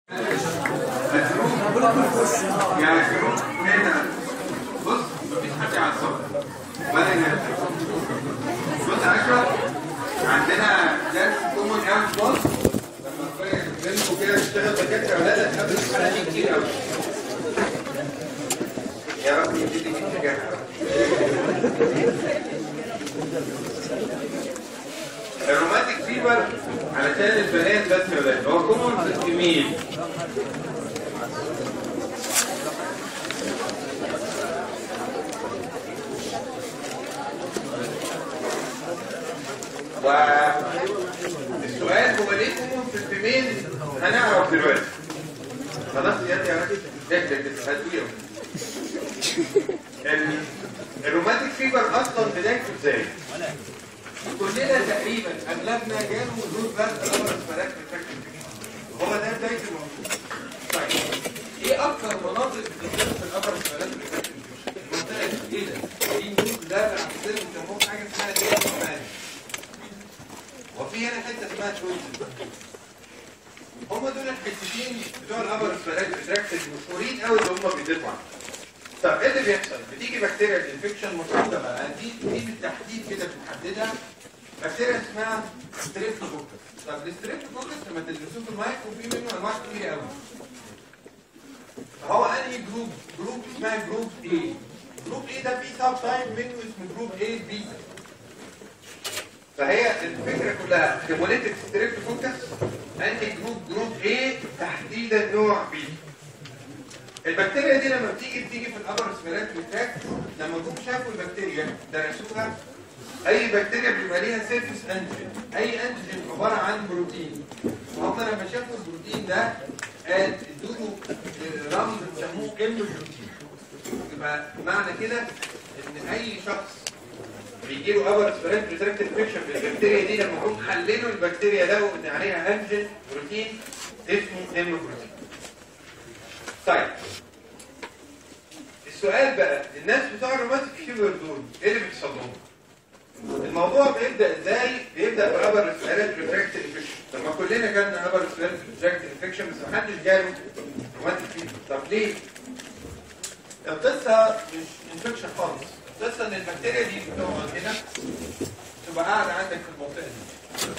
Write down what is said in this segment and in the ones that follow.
يعني هنا بص مفيش حد يعصب ولا ينزل بص يا اشرف عندنا درس كومن قوي في مصر لما ربنا يكرمكم كده تشتغل دكاتره ولا لا تقابل الحلقه دي كتير قوي يا رب يديك النجاح الروماتيك فيبر علشان البنات بس يا ولاد هو كومن في الجميل والسؤال هو ليه كومن في الفيميل هنعرف دلوقتي خلاص يا يا راجل ده ده ده هتقول الروماتيك فيبر اصلا بدايته ازاي؟ كلنا تقريبا اغلبنا جاله وجود برد الامر الفراك هو ده بدايه الموضوع طيب ايه اكثر مناطق بتتكلم في الامر الفراك المنطقه دي ايه ده؟ دي نقول ده عندنا بيسموه حاجه اسمها ايه اسمها وفي هنا حته اسمها ترويد هم دول الحتتين بتوع الامر الفراك المشهورين قوي اللي هم بيضيفوا عنهم طب ايه اللي بيحصل؟ بتيجي بكتيريا الانفكشن مفروضه بقى دي دي بالتحديد كده بنحددها بكتيريا اسمها ستريبتوكوكس طب الستريبتوكوكس لما تدرسوه في المايكرو في منه انواع كتير قوي هو انهي جروب؟ جروب اسمها جروب ايه جروب ايه ده فيه سب تايب منه اسمه جروب ايه بيتا فهي الفكره كلها هيموليتيك ستريبتوكوكس انهي جروب جروب ايه تحديدا نوع بيتا البكتيريا دي لما بتيجي بتيجي في الابر سبيراتوري تراكت لما جم شافوا البكتيريا درسوها اي بكتيريا بيبقى ليها سيرفيس انتيجين اي انتيجين عباره عن بروتين وهم لما شافوا البروتين ده ادوا له رمز بيسموه ام بروتين يبقى معنى كده ان اي شخص بيجي له ابر سبيراتوري تراكت انفكشن بالبكتيريا دي لما هم حللوا البكتيريا لقوا ان عليها انتيجين بروتين اسمه ام بروتين طيب السؤال بقى الناس بتوع الروماتيك فيبر دول ايه اللي بيحصل لهم؟ الموضوع بيبدا ازاي؟ بيبدا بابر ريسبيرات ريفراكت انفكشن لما كلنا جالنا ابر ريسبيرات ريفراكت انفكشن بس ما حدش جاله روماتيك فيبر طب ليه؟ القصه مش انفكشن خالص القصه ان البكتيريا دي بتقعد هنا تبقى قاعده عندك في المنطقه دي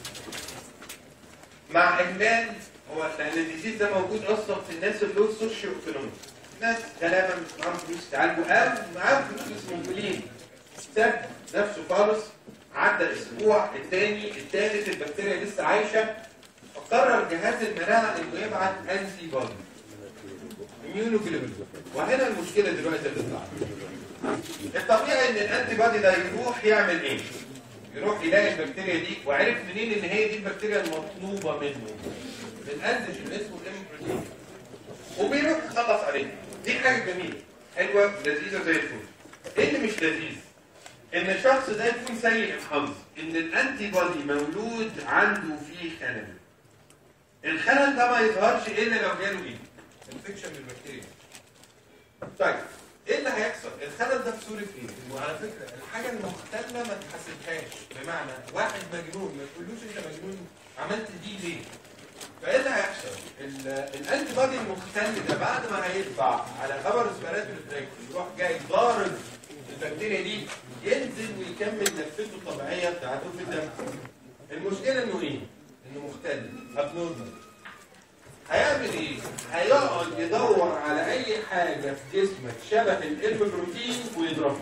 مع اهمال هو لان الديزيز ده موجود اصلا في الناس اللي له سوشيو ايكونوميك ناس غلابه مش معاهم فلوس يتعالجوا او معاهم فلوس مقبلين ساب نفسه خالص عدى الاسبوع الثاني الثالث البكتيريا لسه عايشه فقرر جهاز المناعه انه يبعت انتي بودي immunoglobulin وهنا المشكله دلوقتي اللي طلعت الطبيعي ان الانتي بودي ده يروح يعمل ايه؟ يروح يلاقي البكتيريا دي وعرف منين ان هي دي البكتيريا المطلوبه منه من انتيجين اسمه الام بروتين وبيروح يخلص عليه دي حاجه جميله حلوه لذيذه زي الفل ايه اللي مش لذيذ ان الشخص ده يكون سيء الحظ ان الانتي بودي مولود عنده فيه خلل الخلل ده ما يظهرش الا لو جاله ايه انفكشن بالبكتيريا طيب ايه اللي هيحصل الخلل ده في صوره ايه وعلى فكره الحاجه المختله ما تحاسبهاش بمعنى واحد مجنون ما تقولوش انت مجنون عملت دي ليه فايه اللي هيحصل الانتي بودي المختل ده بعد ما هيطبع على خبر سبيرات الفراكت يروح جاي ضارب البكتيريا دي ينزل ويكمل نفسه الطبيعيه بتاعته في الدم المشكله انه ايه انه مختل ابنورمال هيعمل ايه هيقعد يدور على اي حاجه في جسمك شبه الام بروتين ويضربها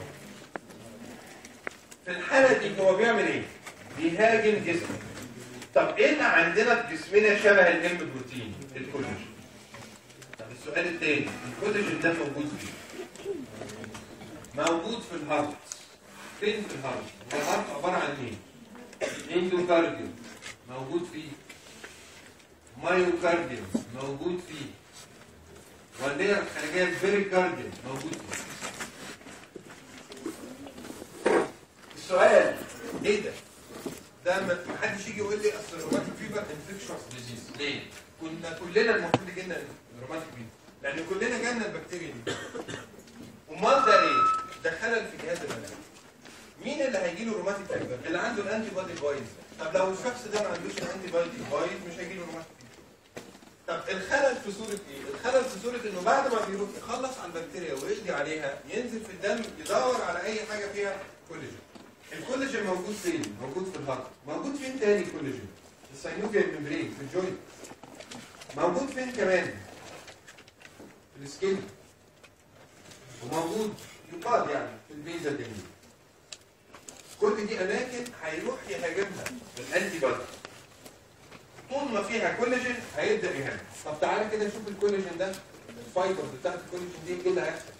في الحاله دي هو بيعمل ايه بيهاجم جسمك طب ايه اللي عندنا في جسمنا شبه الام بروتين الكولاجين طب السؤال الثاني الكولاجين ده موجود فين موجود في الهارت فين في الهارت الهارت عباره عن ايه اندوكارديوم موجود فيه مايوكارديوم موجود فيه والديه الخارجيه البريكارديوم موجود فيه السؤال ايه ده ده ما حدش يجي يقول لي اصل الروماتيك فيبر انفكشوس ديزيز ليه؟ كنا كلنا المفروض يجي لنا الروماتيك فيبر لان كلنا جالنا البكتيريا دي امال ده ايه؟ ده خلل في جهاز المناعه مين اللي هيجي له روماتيك فيبر؟ اللي عنده الانتي بودي بايظ طب لو الشخص ده ما عندوش الانتي بودي بايظ مش هيجي له روماتيك فيبر طب الخلل في صورة ايه؟ الخلل في صورة انه بعد ما بيروح يخلص على البكتيريا ويقضي عليها ينزل في الدم يدور على اي حاجة فيها كولاجين. الكولاجين موجود فين؟ موجود في الهارت. موجود فين تاني الكولاجين؟ في السينوفيال ميمبرين في الجوينت. موجود فين كمان؟ في السكين. وموجود يقال يعني في البيزا دي. كل دي اماكن هيروح يهاجمها بالانتي بادي. طول ما فيها كولاجين هيبدا يهاجم. طب تعالى كده نشوف الكولاجين ده الفايبرز بتاعت الكولاجين دي ايه اللي هيحصل؟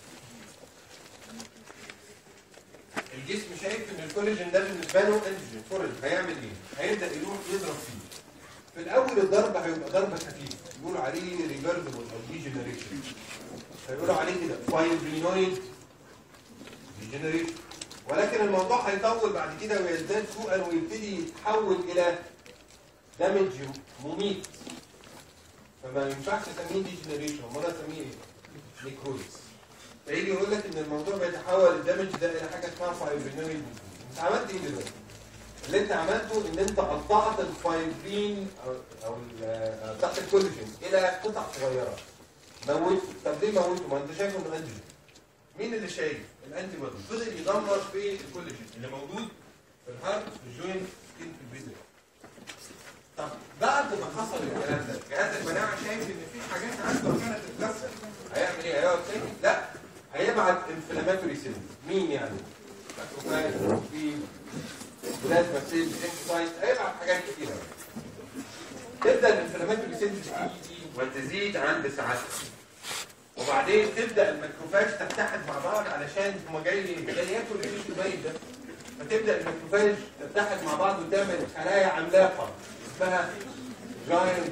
الجسم شايف ان الكولاجين ده بالنسبه له انتيجين فورج هيعمل ايه؟ هيبدا يروح يضرب فيه. في الاول الضرب هيبقى ضرب خفيف يقولوا عليه ريفرسبل او ديجنريشن. هيقولوا عليه كده فايبرينويد ديجنريشن. ولكن الموضوع هيطول بعد كده ويزداد سوءا ويبتدي يتحول الى دامج مميت فما ينفعش تسميه ديجنريشن امال اسميه ايه؟ نيكروزس فيجي يقول لك ان الموضوع بيتحول الدمج ده الى حاجه اسمها فايبرينويد انت عملت ايه دلوقتي؟ اللي انت عملته ان انت قطعت الفايبرين او, أو ال- بتاعت الكولاجين الى قطع صغيره موته طب ليه موته؟ ما انت شايف انه انتيجين مين اللي شايف؟ الانتي بودي فضل يدمر في الكولاجين اللي موجود في الهارت في الجوينت في البيزل طب بعد ما حصل الكلام ده جهاز المناعه شايف ان في حاجات عنده عماله تتكسر هيعمل ايه؟ هيقعد ساكت؟ لا هيبعت انفلاماتوري سيلز مين يعني؟ ماكروفاج في بلازما سيلز انكسايت هيبعت حاجات كتيره تبدا الانفلاماتوري سيلز تيجي وتزيد عند ساعتها وبعدين تبدا الماكروفاج تتحد مع بعض علشان هما جاي جاي ياكل الريش الميت ده فتبدا الماكروفاج تتحد مع بعض وتعمل خلايا عملاقه اسمها جاينت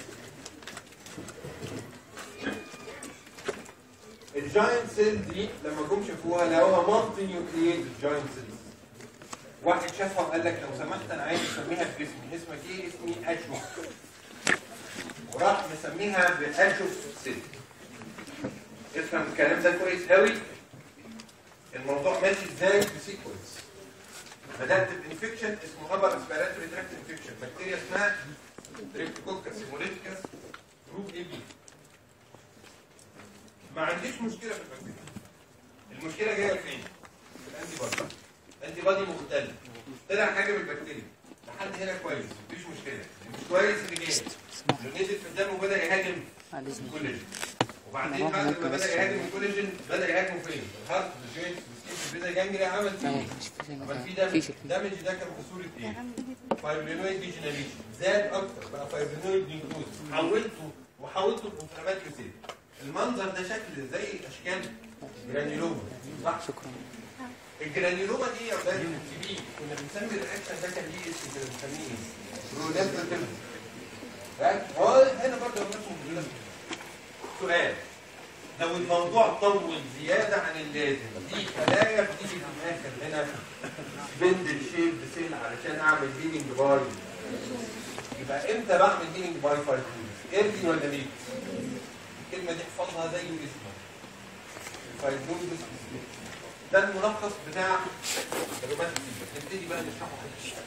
الجاينت سيل دي لما جم شافوها لقوها مالتي نيوكلييت جاينت سيل واحد شافها وقال لك لو سمحت انا عايز اسميها باسمي اسمك ايه اسمي اشوف وراح مسميها باشوف سيل افهم الكلام ده كويس قوي الموضوع ماشي ازاي بسيكونس بدات بانفكشن اسمه ابر اسبيراتوري تراكت انفكشن بكتيريا اسمها تريبتوكوكس هيموليتيكس جروب اي بي ما عنديش مشكله في البكتيريا المشكله جايه فين؟ في الانتي بادي الانتي بادي مختل طلع حاجه من البكتيريا لحد هنا كويس مفيش مشكله مش كويس اللي جاي اللي نزل في الدم وبدا يهاجم الكولاجين وبعدين بعد ما بدا يهاجم الكولاجين بدا يهاجمه فين؟ في الهارت في الجوينت في السكين في البيزا جانجري عمل فيه إيه؟ عمل فيه دامج الدامج ده كان في صوره ايه؟ فايبرينويد ديجنريشن زاد اكتر بقى فايبرينويد نيكروز حولته وحولته لانفلاماتوري سيل المنظر ده شكل زي اشكال جرانيولوما صح؟ شكرا الجرانيولوما دي يا اولاد الكبير كنا بنسمي الرياكشن ده كان ليه اسم كده بنسميه ايه؟ بروليفرتيف هو هنا برضه الناس موجوده سؤال لو الموضوع طول زياده عن اللازم دي خلايا بتيجي في الاخر هنا بندل شيب سيل علشان اعمل هيلينج باي يبقى امتى بعمل هيلينج باي فايبروز؟ ايرلي ولا ليت؟ الكلمه دي احفظها زي اسمها الفايبروز ده الملخص بتاع الرومانتيك نبتدي بقى نشرحه حاجه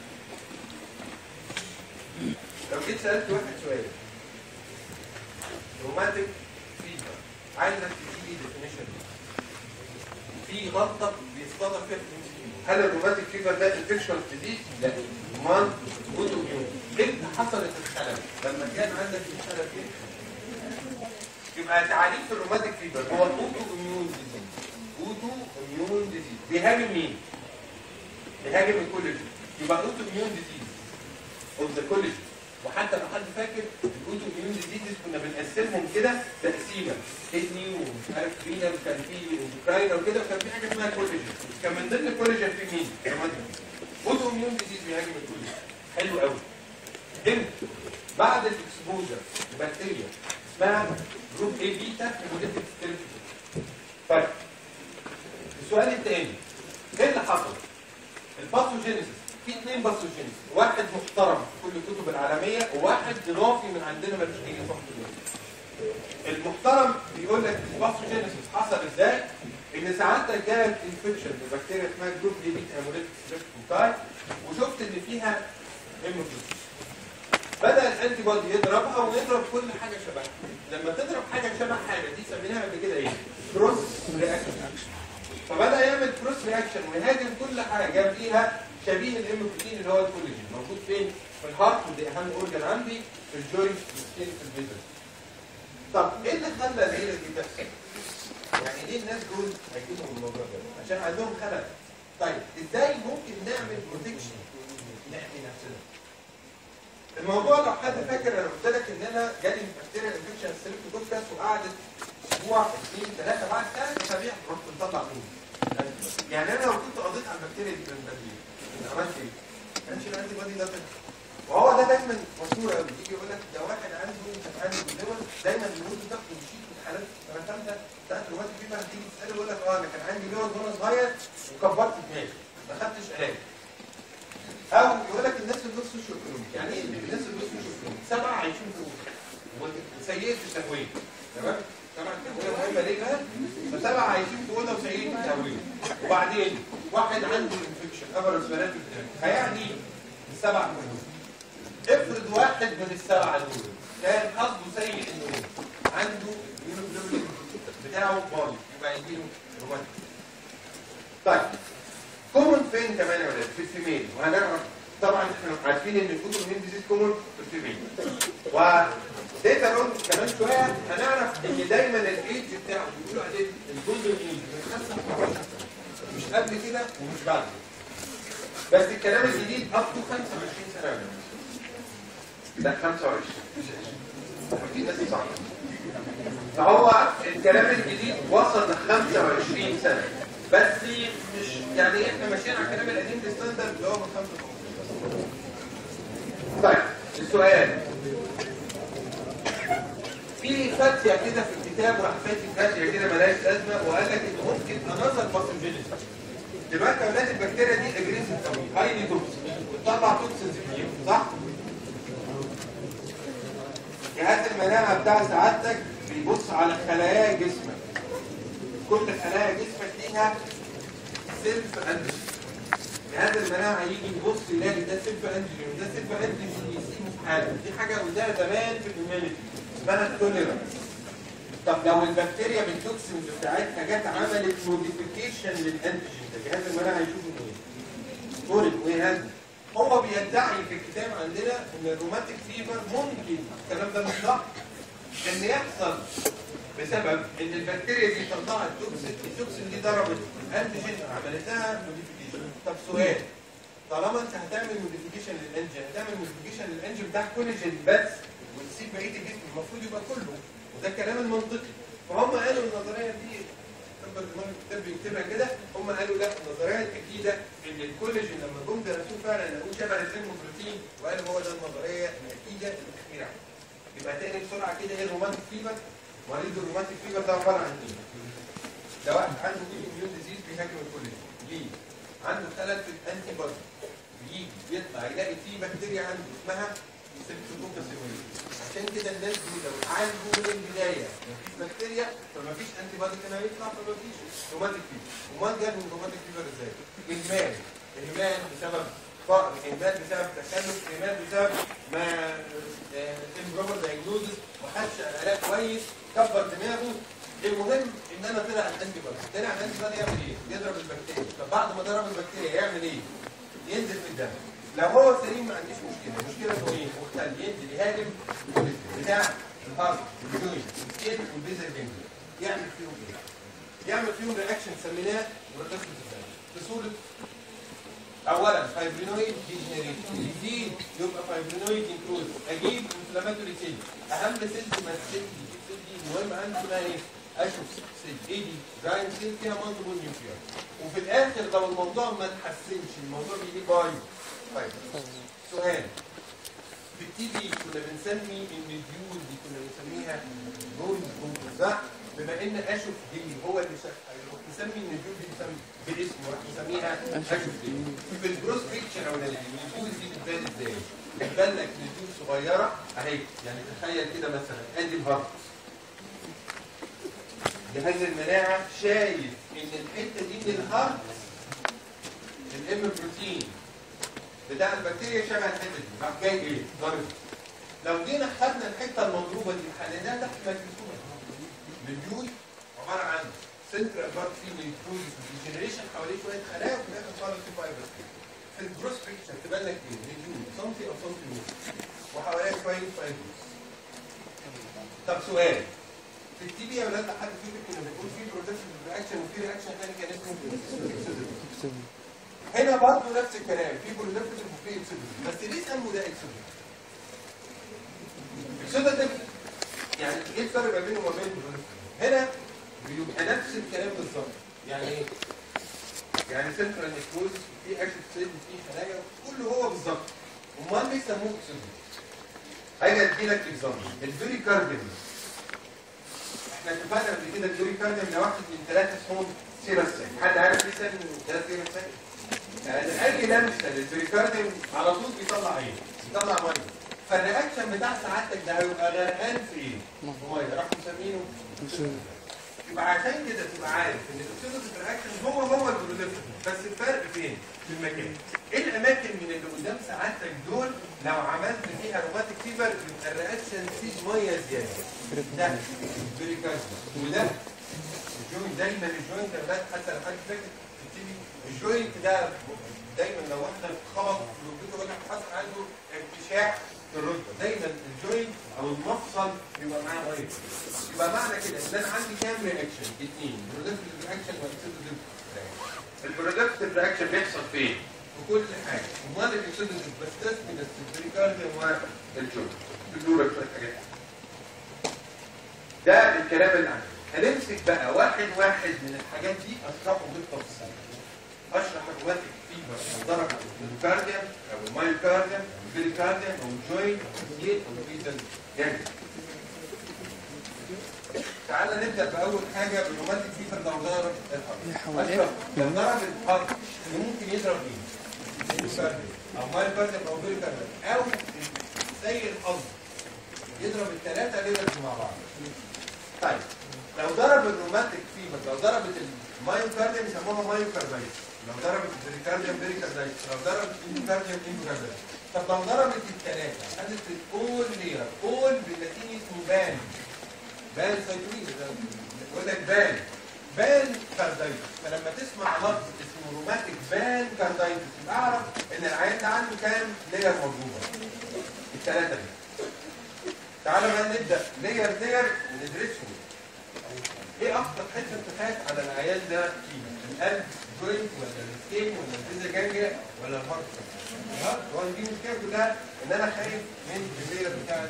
لو جيت سالت واحد سؤال رومانتيك فيبر عايزك تديني ديفينيشن في غلطه بيصطدم فيها في الانسولين. هل الروماتيك فيبر ده انفكشن ديزيز؟ لا امال اوتو اميون امتى حصلت الخلل؟ لما كان عندك الخلل ايه؟ يبقى تعريف الروماتيك فيبر هو اوتو اميون ديزيز اوتو اميون ديزيز بيهاجم مين؟ بيهاجم الكولاجين يبقى اوتو اميون ديزيز اوف ذا كولاجين وحتى لو حد فاكر الاوتو اميون ديزيز كنا بنقسمهم كده تقسيمه كدني ومش عارف رينال كان في اندوكراين وكده وكان في حاجه اسمها كولاجين كان من ضمن الكولاجين في مين؟ روماتيك اوتو اميون ديزيز بيهاجم الكولاجين حلو قوي امتى؟ بعد الاكسبوجر بكتيريا اسمها جروب اي بيتا هيموليتيك ستيريتي طيب السؤال الثاني ايه اللي حصل؟ الباثوجينيسيس في اثنين باثوجينيسيس واحد محترم في كل الكتب العالميه وواحد اضافي من عندنا ملوش اي صفحه المحترم بيقول لك الباثوجينيسيس حصل ازاي؟ ان ساعتها جالك انفكشن ببكتيريا اسمها جروب اي بيتا هيموليتيك ستيريتي وشفت ان فيها هيموجلوبين بدا الانتي بودي يضربها ويضرب كل حاجه شبهها لما تضرب حاجه شبه حاجه دي سميناها قبل كده ايه كروس رياكشن فبدا يعمل كروس رياكشن ويهاجم كل حاجه فيها شبيه الام بروتين اللي هو الكولاجين موجود فين في الهارت ودي اهم اورجن عندي في الجوينت في السكين في الفيزل طب ايه اللي خلى الليله دي تحصل يعني ليه الناس دول هيجيبوا من الموضوع ده عشان عندهم خلل طيب ازاي ممكن نعمل بروتكشن نحمي نفسنا الموضوع لو حد فاكر انا قلت لك ان انا جالي بكتيريا انفكشن ستريبتوكوكس وقعدت اسبوع اثنين ثلاثه بعد ثلاث اسابيع رحت مطلع منه يعني انا لو كنت قضيت على البكتيريا دي من بدري كنت عملت ايه؟ ما كانش الانتي بودي ده طلع وهو ده دايما مشهور قوي يجي يقول لك ده واحد عنده كان عنده الليفر دايما بيقول له تاخد شيت من حالات سنه ثالثه بتاعت الروماتيك فيبر تيجي تساله يقول لك اه انا كان عندي ليفر وانا صغير وكبرت دماغي ما خدتش علاج او يقول لك الناس اللي نص شكرهم يعني ايه الناس اللي نص شكرهم سبعه عايشين فوق وسيئه التهويه تمام طبعا التهويه مهمه ليه بقى فسبعه عايشين في اوضه وسيئه التهويه وبعدين واحد عنده انفكشن ابر ريسبيراتوري هيعني السبع كلهم افرض واحد من السبعه دول كان حظه سيء انه عنده اليونوجلوبولين بتاعه بايظ يبقى يجيله روماتيك طيب كومن فين كمان يا ولاد في الفيميل وهنعرف طبعا احنا عارفين ان الاوتومين ديزيز كومن في الفيميل و داتا رول كمان شويه هنعرف ان دايما الايدج بتاعه بيقولوا عليه الجولدن ايج من 25 سنه مش قبل كده ومش بعد كده بس الكلام الجديد اب تو 25 سنه يا ولاد لا 25 في ناس صح فهو الكلام الجديد وصل ل 25 سنه بس مش يعني احنا ماشيين على الكلام القديم الستاندرد اللي هو من 25 طيب السؤال في فاتيه كده في الكتاب راح فاتي فاتيه كده ملهاش لازمه وقال لك ان ممكن انظر باثوجينيس دلوقتي اولاد البكتيريا دي اجريسيف قوي هايلي توكسيك بتطلع توكسينز كتير صح؟ جهاز المناعه بتاع سعادتك بيبص على خلايا جسمك كل خلايا جسمك ليها سيلف انتيجين جهاز المناعه هيجي يبص يلاقي ده سيلف انتيجين وده سيلف انتيجين يسيبه في حاله دي حاجه قلناها زمان في الهيومانيتي اسمها التوليرانس طب لو البكتيريا بالتوكسينز بتاعتها جت عملت موديفيكيشن للانتيجين ده جهاز المناعه هيشوفه ايه؟ فورد وايه هذا؟ هو بيدعي في الكتاب عندنا ان الروماتيك فيبر ممكن الكلام ده مش صح ان يحصل بسبب ان البكتيريا دي طلعت توكسين التوكسين دي ضربت انتيجين عملت لها موديفيكيشن طب سؤال طالما انت هتعمل موديفيكيشن للانجين هتعمل موديفيكيشن للانجين بتاع كولاجين بس وتسيب بقيه الجسم المفروض يبقى كله وده الكلام المنطقي فهم قالوا النظريه دي كبر دماغ الكتاب بيكتبها كده هم قالوا لا النظريه الاكيده ان الكولاجين لما جم درسوه فعلا لقوه شبه الهيموبروتين وقالوا هو ده النظريه الاكيده الاخيره يبقى تاني بسرعه كده ايه الروماتيك فيبر مريض الروماتيك فيبر ده عباره عن ايه؟ ده واحد عنده اميون ديزيز بيهاجم الكولاجين ليه؟ عنده خلل في الانتي بودي بيجي يطلع يلاقي فيه بكتيريا عنده اسمها سيبتوكوكس عشان كده الناس دي لو عالجوا من البدايه مفيش بكتيريا فمفيش انتي بودي كان هيطلع فمفيش روماتيك فيبر امال جابوا روماتيك فيبر ازاي؟ اهمال اهمال بسبب فقر اهمال بسبب تخلف اهمال بسبب ما امبروبر دايجنوزس ما خدش علاج كويس كبر دماغه المهم ان انا طلع الانتي بودي طلع الانتي بودي يعمل ايه؟ يضرب البكتيريا طب بعد ما ضرب البكتيريا يعمل ايه؟ ينزل في الدم لو هو سليم ما عنديش مشكله المشكله انه ايه؟ مختل ينزل يهاجم بتاع الهارت والجوينت والسكين والبيزل جنجل يعمل فيهم ايه؟ يعمل فيهم رياكشن سميناه روتاسيس الدم في صوره اولا فايبرينويد ديجنريشن يزيد يبقى فايبرينويد انكروز اجيب انفلاماتوري سيل اهم سيل ما السيل دي السيل دي المهم عندي اسمها ايه؟ اشوف سيل ايه دي؟ جاين سيل فيها مالتيبل نيوكليار وفي الاخر لو الموضوع ما اتحسنش الموضوع بيجي بايظ طيب سؤال في التي في كنا بنسمي النيديول دي كنا بنسميها جول جول صح؟ بما ان اشوف دي هو اللي شاف نسمي النيديول دي نسمي بالاسم راح نسميها اشوف دي في البروس بيكتشر او النيديول دي بتبان ازاي؟ بتبان لك نيديول صغيره اهي يعني تخيل كده مثلا ادي الهارت جهاز المناعه شايف ان الحته دي من الهارت الام بروتين بتاع البكتيريا شبه الحته دي راح جاي ايه؟ ضارب لو جينا خدنا الحته المضروبه دي حليناها تحت ماجنتيود النيوي عباره عن سنترال بارت فيه نيوتروز جنريشن حواليه شويه خلايا وفي الاخر صار في فايبر في الجروس بيكتشر تبان لك ايه؟ نيوتروز سنتي او سنتي ونص وحواليها شويه فايبرز طب سؤال في التي بي يا ولاد حد فيكم كنا بنقول في بروتكشن رياكشن وفي رياكشن ثاني كان اسمه اكسوديتيف هنا برضه نفس الكلام في بروتكشن وفي اكسوديتيف بس ليه سموا ده اكسوديتيف؟ اكسوديتيف يعني ايه الفرق ما بينه وما بين البروتكشن؟ هنا بيبقى نفس الكلام بالظبط يعني ايه؟ يعني سنترال نيكروز في اكتف سيل في خلايا كله هو بالظبط امال بيسموه اكسوديتيف هاجي ادي لك اكزامبل الدوري كارديوم احنا اتفقنا قبل كده الدوري كارديوم ده واحد من ثلاثه اسمهم سيرسين حد عارف ليه سن ثلاث سيرسين؟ يعني اي لمسه للدوري كارديوم على طول بيطلع ايه؟ بيطلع ميه فالرياكشن بتاع سعادتك ده هيبقى غرقان في ايه؟ ميه راح مسمينه يبقى عشان كده تبقى عارف ان الاكسيدوتيف رياكشن هو هو البروتيف بس الفرق فين؟ في المكان. ايه الاماكن من اللي قدام سعادتك دول لو عملت فيها روماتيك فيبر يبقى الرياكشن فيه ميه زياده. ده بريكارديا وده الجوينت دايما الجوينت ده حتى لو حد فاكر بتبتدي الجوينت ده دايما لو واحده اتخبط في ركبته ولا حصل عنده ارتشاح في الركبه دايما الجوينت او المفصل بيبقى معاه ميه يبقى معنى كده ان انا عندي كام رياكشن؟ اثنين برودكتيف رياكشن واكسيدوتيف رياكشن البرودكتيف رياكشن بيحصل فين؟ في كل حاجه امال الاكسيدوتيف بستثني بس البريكارديوم والجوينت بدورك شويه حاجات ده الكلام اللي عندي هنمسك بقى واحد واحد من الحاجات دي اشرحه بالتفصيل اشرح الروماتيك فيبر درجه الكارديوم او المايوكارديوم او البريكارديوم او الجوينت او السيل او الفيزل يعني تعالى نبدا باول حاجه بالروماتيك فيبر لو ضرب الحرب اشرح لو ضرب الحرب ممكن يضرب مين؟ الكارديوم او مايوكارديوم او بريكارديوم او زي الحظ يضرب الثلاثه ليدرز مع بعض طيب لو ضرب الروماتيك فيبر لو ضربت المايوكارديوم يسموها مايوكاردايتس لو ضربت البريكارديوم بريكاردايتس لو ضربت الاندوكارديوم اندوكاردايتس طب لو ضربت الثلاثه خدت الاول لير اول باللاتيني اسمه بان بان سايتومين يقول لك بان بان كاردايتس فلما تسمع لفظ اسمه روماتيك بان كاردايتس يبقى اعرف ان العيان ده عنده كام لير مضروبه الثلاثه دي تعالوا بقى نبدا لير لير وندرسهم ايه اكتر حته بتخاف على العيان ده فيها القلب جوينت ولا السكين ولا الفيزا جانجا ولا الهارت الهارت هو دي المشكله كلها ان انا خايف من اللير بتاعت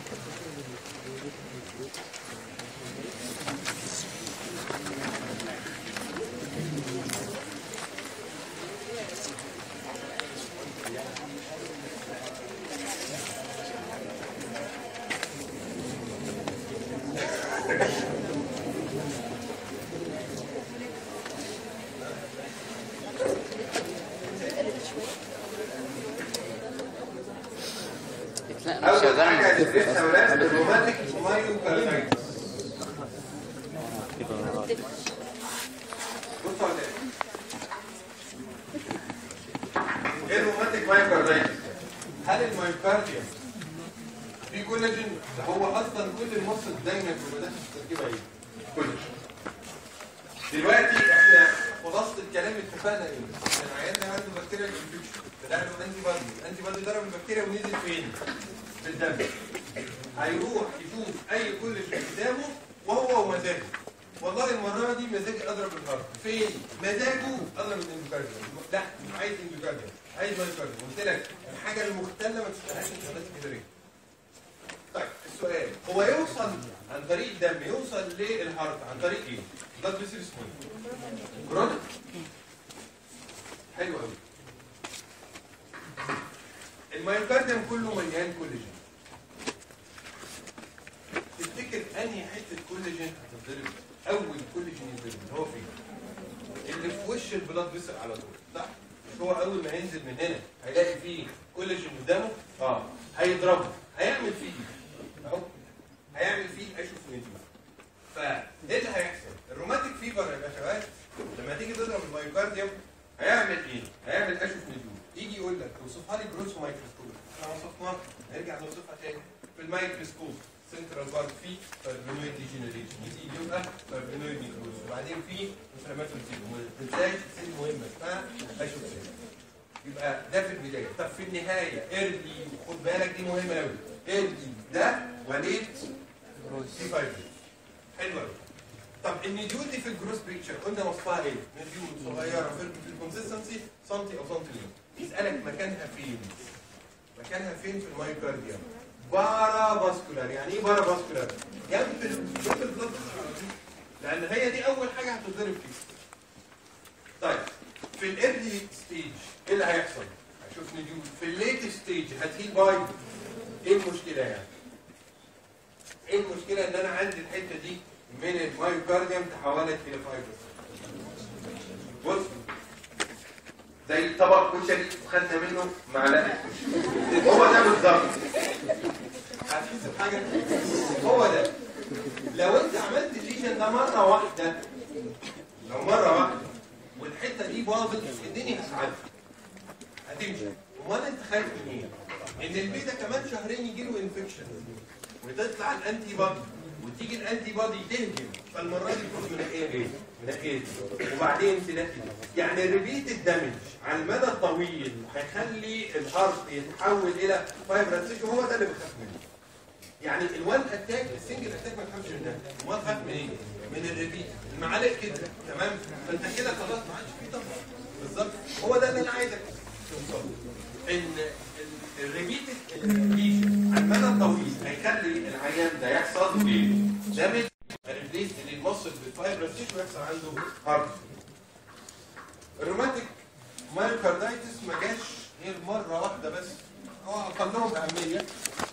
لا مش اول شغال حاجه هتدرسها يا ولاد الروماتيك مايوكاردايتس بصوا يا ولاد ايه الروماتيك مايوكاردايتس هل المايوكارديوم في كولاجين ده هو اصلا كل المصل دايما في بدايه التركيبه ايه كولاجين دلوقتي احنا خلاصه الكلام اتفقنا ايه ان العيان ده عنده بكتيريا انفكشن فده له انتي بادي الانتي بادي ضرب البكتيريا ونزل فين في الدم هيروح يشوف اي كولاجين قدامه وهو ومزاجه والله المره دي مزاجي اضرب الهارت فين مزاجه اضرب الاندوكارديوم لا مش عايز اندوكارديوم عايز مايوكارديوم قلت لك الحاجه المختله ما تشتغلش شغلات كده طيب السؤال هو يوصل عن طريق الدم يوصل للهارت عن طريق ايه؟ بلاد فيسل اسمه ايه؟ كرونيك حلو قوي المايوكارديوم كله مليان كولاجين تفتكر انهي حته كولاجين هتتضرب اول كولاجين يتضرب اللي هو فين؟ اللي في وش البلاد فيسل على طول صح؟ مش هو اول ما هينزل من هنا هيلاقي فيه كولاجين قدامه اه هيضربه هيعمل فيه ايه؟ اهو هيعمل فيه اشوف نديم فايه اللي هيحصل؟ الروماتيك فيبر يا باشا لما تيجي تضرب المايوكارديوم هيعمل ايه؟ هيعمل اشوف نديم يجي يقول لك اوصفها لي بروس مايكروسكوب احنا وصفناها نرجع نوصفها تاني في الميكروسكوب سنترال بارت فيه فايبرينويد ديجنريشن يجي يبقى فايبرينويد نيكروز وبعدين فيه انفلاماتوري سيل وما تنساش سيل مهمه اسمها اشوفين يبقى ده في البدايه طب في النهايه ايرلي خد بالك دي مهمه قوي ايرلي ده وليت سي فايبرين حلو قوي طب النديول دي في الجروس بيكتشر قلنا وصفها ايه؟ نديول صغيره في في الكونسستنسي سنتي او سنتيمتر يسالك مكانها فين؟ مكانها فين في المايوكارديوم؟ بارا باسكولار يعني ايه بارا باسكولار؟ جنب ال- جنب البلد لان هي دي اول حاجه هتتضرب فيها طيب في الايرلي ستيج ايه اللي هيحصل؟ هشوف نديول في الليت ستيج هتهيل باي ايه المشكله يعني؟ ايه المشكله ان انا عندي الحته دي من المايوكارديوم تحولت الى فايبرز بص زي طبق كشري وخدنا منه معلقه كشري هو ده بالظبط هتحس بحاجه هو ده لو انت عملت الليجن ده مره واحده لو مره واحده والحته دي باظت الدنيا هتعدي هتمشي امال انت خايف من ايه؟ ان البيتا كمان شهرين يجي له انفكشن وتطلع الانتي بادي وتيجي الانتي بادي تهجم فالمره دي تكون منقيه ايه؟ منقيه وبعدين تلاقي يعني ريبيت الدمج على المدى الطويل هيخلي الهارت يتحول الى فايبرات تيشو هو ده اللي بخاف منه. يعني الوان اتاك السنجل اتاك ما تخافش منها، امال خاف من ايه؟ من الريبيت المعالق كده تمام؟ فانت كده خلاص ما عادش في طبع بالظبط هو ده اللي انا عايزك توصل له. ان الريبيت الليجن على المدى الطويل هيخلي العيان ده يحصل له ايه؟ دامج ريبليس للمصل بالفايبرس تيشو ويحصل عنده هارت الروماتيك مايوكاردايتس ما جاش غير مره واحده بس هو اقلهم اهميه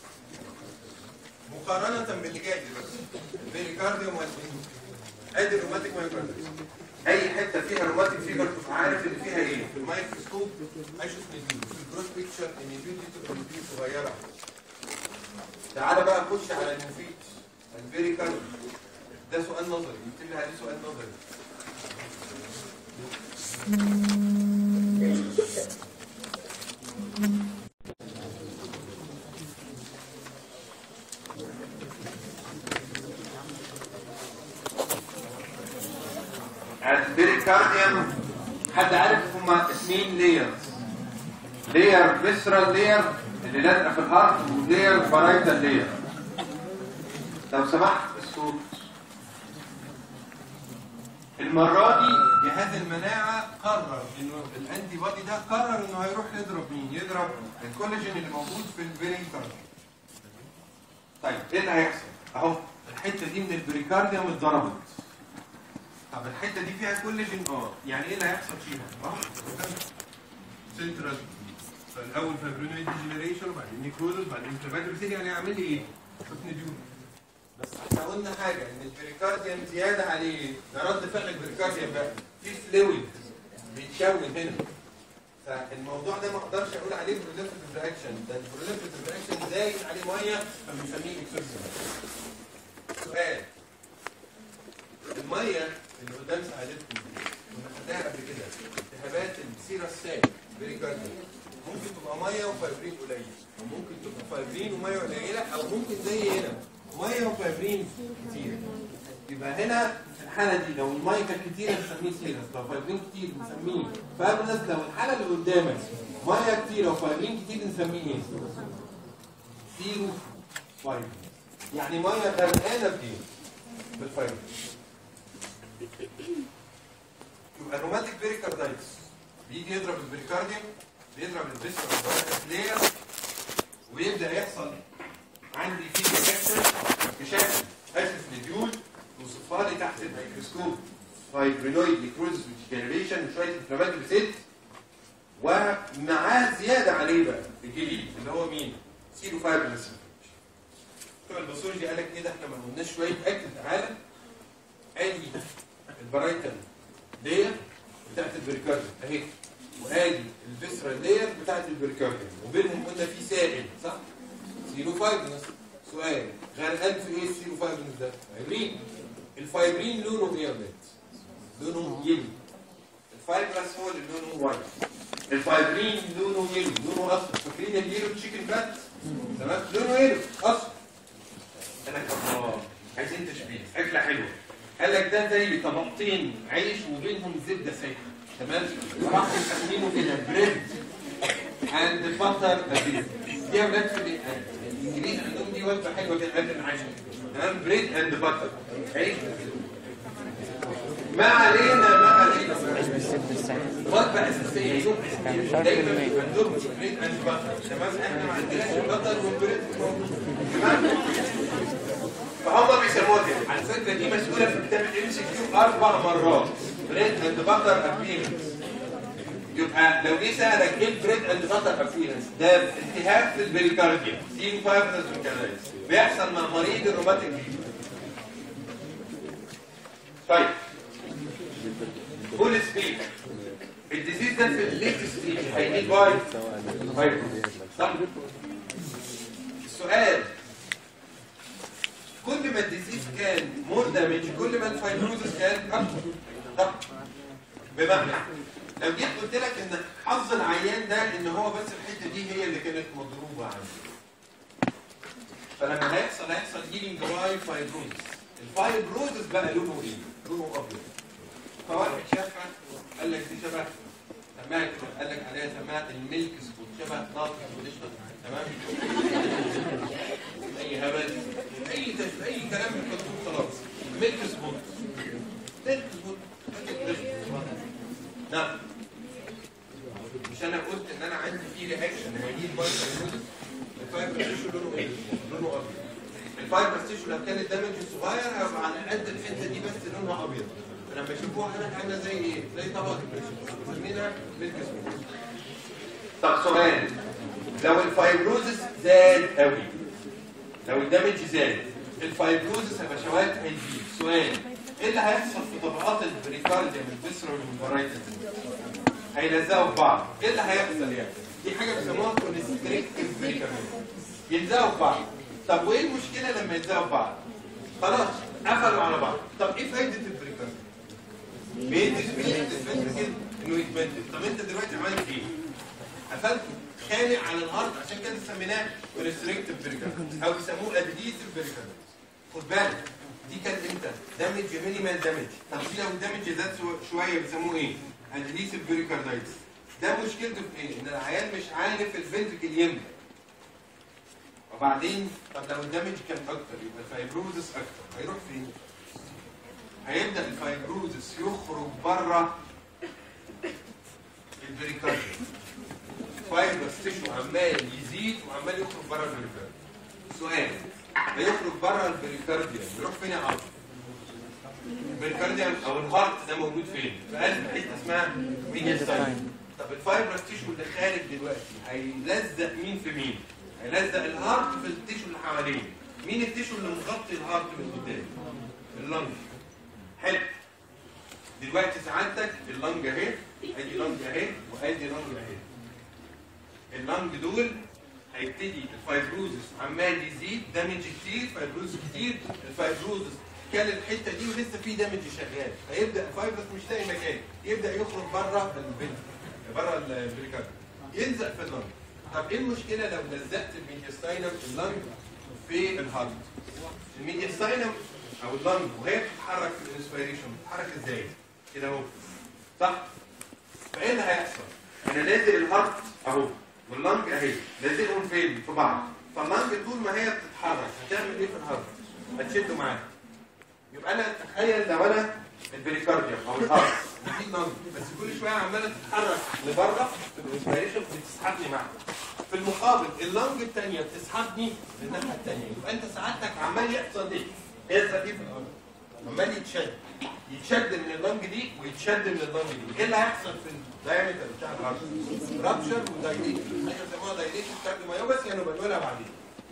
مقارنه باللي جاي دلوقتي البيريكارديوم والبينيوم ادي الروماتيك مايوكاردايتس اي حته فيها روماتيك فيبر تبقى عارف ان فيها ايه في الميكروسكوب اشوف نديول في الجروس بيكتشر النديول دي تبقى نديول صغيره تعالى بقى نخش على المفيد البيريكارديوم ده سؤال نظري يكتب لي عليه سؤال نظري البيريكارديوم حد عارف هما اثنين لايرز لير فيسرال لير اللي لازقه في الهارت ولير بارايتال لير لو سمحت الصوت المرة دي جهاز المناعة قرر انه الانتي بودي ده قرر انه هيروح يضرب مين؟ يضرب الكولاجين اللي موجود في البريكارديوم. طيب ايه اللي هيحصل؟ اهو الحتة دي من البريكارديوم اتضربت. طب الحتة دي فيها كولاجين اه، يعني ايه اللي هيحصل فيها؟ اه سنترال فالاول فايبرينويد ديجنريشن وبعدين نيكروزس وبعدين انفلاماتوري يعني هيعمل لي ايه؟ شوفني ديون بس احنا قلنا حاجه ان البريكارديوم زياده عليه ده رد فعل البريكارديوم بقى في فلويد بيتشون هنا فالموضوع ده ما اقدرش اقول عليه بروليفريتيف رياكشن ده البروليفريتيف رياكشن زايد عليه ميه فبنسميه اكسوسيوم سؤال الميه اللي قدام سعادتكم دي كنا خدناها قبل كده التهابات السيرة السائل بريكارديوم ممكن تبقى ميه وفايبرين قليل وممكن تبقى فايبرين وميه قليله او ممكن زي هنا ميه وفايبرين كتير يبقى هنا في الحاله دي لو الميه كانت كتير بنسميه سيرس لو فايبرين كتير بنسميه فابلس لو الحاله اللي قدامك ميه كتير وفايبرين كتير بنسميه ايه؟ سيرو فايبرين يعني ميه غرقانه بايه؟ بالفايبرين يبقى الروماتيك بيريكاردايتس بيجي يضرب البريكارديوم بيضرب الفيسرال لير ويبدا يحصل عندي في انفكشن بشكل اشف نديول توصفها لي تحت الميكروسكوب فايبرينويد نيكروزس ديجنريشن وشويه انفلاماتوري سيلز ومعاه زياده عليه بقى الجديد اللي هو مين؟ سيرو فايبرنس بتوع الباثولوجي قال لك ايه ده احنا ما قلناش شويه اكل تعالى ادي البرايتال لير بتاعت البريكارديوم اهي وادي الفيسرال لير بتاعت البريكارديوم وبينهم قلنا في سائل صح؟ سيرو فايبرنس سؤال غرقان في ايه السيرو فايبرنس ده؟ فايبرين الفايبرين لونه ايه يا ولاد؟ لونه يلو الفايبرس هو اللي لونه وايت الفايبرين لونه يلو لونه اصفر فاكرين اليلو تشيكن فات؟ تمام لونه يلو اصفر ده زي طبقتين عيش وبينهم زبده سايحه تمام راحوا مسمينه كده بريد اند باتر دي يا ولاد في ال- الانجليز عندهم دي وجبه حلوه كده قبل العشاء تمام بريد اند باتر عيش ما علينا ما علينا وجبه اساسيه يوم اساسيه دايما عندهم بريد اند باتر تمام احنا ما عندناش الباتر والبريد موجود تمام فهم بيسموها كده على فكره دي مسؤوله في كتاب الام سي كيو اربع مرات بريد اند باتر ابيرنس يبقى لو جه سالك ايه البريد اند باتر ابيرنس ده التهاب في البريكارديا سين فايبرز بيحصل مع مريض الروماتيك فيبر طيب فول سبيك الديزيز ده في الليت ستيج هيجي باي فايبرز صح السؤال كل ما الديزيز كان مور دامج كل ما الفايبروزس كان اكتر طب بمعنى لو جيت قلت لك ان حظ العيان ده ان هو بس الحته دي هي اللي كانت مضروبه عنده فلما هيحصل هيحصل هيلينج باي فايبروزس الفايبروزس بقى لونه ايه؟ لونه ابيض فواحد شافها قال لك دي شبه سماها كده، قال لك عليها سماها الميلك سبوت شبه ناقص ونشطه تمام اي هبل اي تش... اي كلام من الكتب خلاص ميلك سبوت ميلك سبوت نعم مش انا قلت ان انا عندي فيه رياكشن هيجيب باي الفايبر تيشو لونه ايه؟ لونه ابيض الفايبر تيشو لو كانت دامج صغير هيبقى على قد الحته دي بس لونها ابيض فلما يشوفوها هنا عامله زي ايه؟ زي طبقه البريشر مسمينها ميلك سبوت طب سؤال لو الفايبروزس زاد قوي لو الدمج زاد الفايبروزس يا باشوات هيزيد سؤال ايه اللي هيحصل في طبقات البريكارديوم الفيسرال والفرايتس هيلزقوا في بعض ايه اللي هيحصل يعني دي حاجه بيسموها كونستريكتيف بريكارديوم يلزقوا في بعض طب وايه المشكله لما يلزقوا في بعض خلاص قفلوا على بعض طب ايه فايده البريكارديوم بيدي سبيد الفنتركل انه يتمدد طب انت دلوقتي عملت ايه قفلته خانق على الهارت عشان كده سميناه كونستريكتيف بريكارديوم او بيسموه ادهيسيف بريكارديوم خد بالك دي كانت امتى؟ دامج مينيمال دامج طب دي لو الدامج زاد شو- شويه بيسموه ايه؟ ادهيسيف بريكاردايتس ده مشكلته في ايه؟ ان العيان مش عارف الفنتركل يملى وبعدين طب لو الدامج كان اكتر يبقى الفايبروزس اكتر هيروح فين؟ هيبدا الفايبروزس يخرج بره البريكارديوم فايبرس تيشو عمال يزيد وعمال يخرج بره البريكارديوم سؤال هيخرج بره البريكارديوم يروح فين يا عم؟ البريكارديوم او الهارت ده موجود فين؟ في قلب حته اسمها ميديستاين طب الفايبرس تيشو اللي خارج دلوقتي هيلزق مين في مين؟ هيلزق الهارت في التيشو اللي حواليه مين التيشو اللي مغطي الهارت من قدام؟ اللنج حلو دلوقتي سعادتك اللنج اهي ادي لنج اهي وادي لنج اهي اللنج دول هيبتدي الفايبروزس عمال يزيد دامج كتير فايبروزس كتير الفايبروزس كل الحته دي ولسه في دامج شغال فيبدا الفايبروس مش لاقي مكان يبدا يخرج بره البنت بره البريكارد يلزق في اللنج طب ايه المشكله لو لزقت الميديستاينم اللنج في الهارت الميديستاينم او اللنج وهي بتتحرك في الانسبيريشن بتتحرك ازاي كده اهو صح فايه اللي هيحصل انا نازل الهارت اهو واللنج اهي لازقهم فين في بعض فاللنج طول ما هي بتتحرك هتعمل ايه في الهارت هتشده معاها يبقى انا تخيل لو انا البريكارديوم او الهارت دي لنج بس كل شويه عماله تتحرك لبره في الانسبيريشن بتسحبني معاها في المقابل اللنج الثانيه بتسحبني للناحيه الثانيه يبقى انت سعادتك عمال يحصل ايه؟ يحصل ايه في الارض؟ عمال يتشد يتشد من اللنج دي ويتشد من اللنج دي ايه اللي هيحصل في الدايمتر بتاع الهارت؟ رابشر ودايليشن حاجه بيسموها دايليشن كارديومايوباثي يعني بنقولها بعدين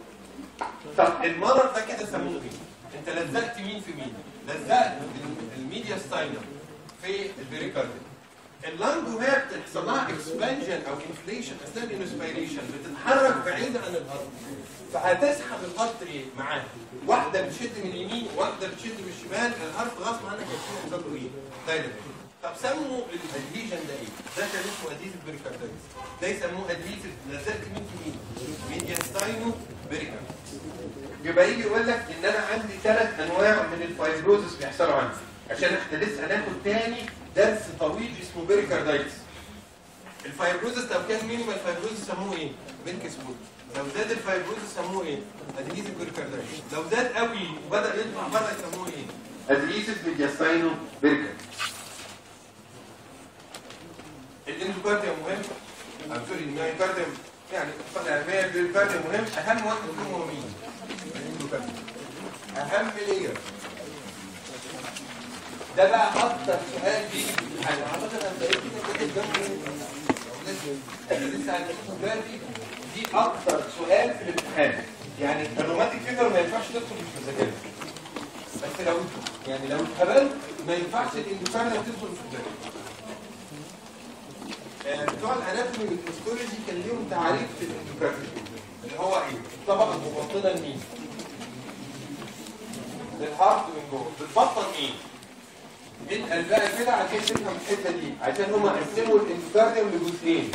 طب المرض ده كده سموه ايه؟ انت لزقت مين في مين؟ لزقت الميديا ستاينر في البريكارديوم اللنج وهي بتحصل لها اكسبانجن او انفليشن اثناء الانسبيريشن بتتحرك بعيد عن الهارت فهتسحب الهارت ايه معاها واحده بتشد من اليمين واحده بتشد من الشمال الهارت غصب عنك هيكون يحصل له ايه؟ دايناميك طب سموا الادهيجن ده ايه؟ ده كان اسمه ادهيزيف بريكاردايتس ده يسموه ادهيزيف لزقت مين في مين؟ ميدياستاينو بريكاردايتس يبقى يجي يقول لك ان انا عندي ثلاث انواع من الفايبروزس بيحصلوا عندي عشان احنا لسه هناخد تاني درس طويل اسمه بيريكاردايتس الفايبروزس لو كان مينيمال فايبروزس سموه ايه؟ بينكس بول لو زاد الفايبروزس سموه ايه؟ ادينيزم بيريكاردايتس لو زاد قوي وبدا يطلع بره يسموه ايه؟ ادينيزم ميدياستاينو بيريكاردايتس الاندوكارديوم مهم ام سوري الميوكارديوم يعني العلميه البيريكارديوم مهم اهم واحد فيهم هو مين؟ الاندوكارديوم اهم لير ده بقى اكتر سؤال بيجي في الامتحان اعتقد هتلاقيه كده كده جنبه لسه هنشوفه دلوقتي دي اكتر سؤال في الامتحان يعني الروماتيك فيفر ما ينفعش تدخل في الذاكره بس لو يعني لو اتقبلت ما ينفعش الاندوكارديوم تدخل في الذاكره آه، بتوع الاناتومي والهيستولوجي كان ليهم تعريف في الاندوكارديوم اللي هو ايه؟ الطبقه المبطنه لمين؟ للهارت من جوه بتبطن ايه؟ اتقل بقى كده عشان تفهم الحته دي عشان هما قسموا الاندوكارديوم لجزئين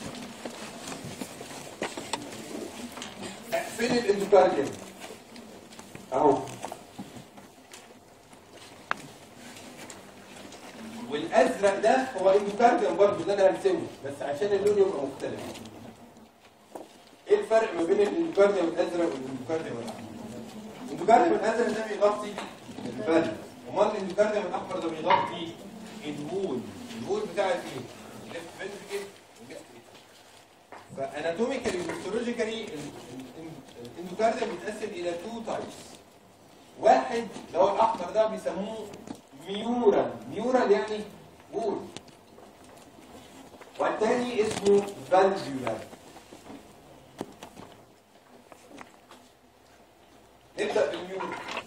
فين الاندوكارديوم؟ اهو والازرق ده هو اندوكارديوم برضه اللي انا هرسمه بس عشان اللون يبقى مختلف ايه الفرق ما بين الاندوكارديوم الازرق والاندوكارديوم الاحمر؟ الاندوكارديوم الازرق ده بيغطي البلد امال الاندوكارديوم الاحمر ده بيغطي الوول الوول بتاعت ايه؟ ليفت فنتريكل وليفت فاناتوميكالي وهيستولوجيكالي الاندوكارديوم بيتقسم الى تو تايبس واحد اللي هو الاحمر ده بيسموه ميورال ميورال يعني وول والتاني اسمه فالفيولار نبدأ بالميورال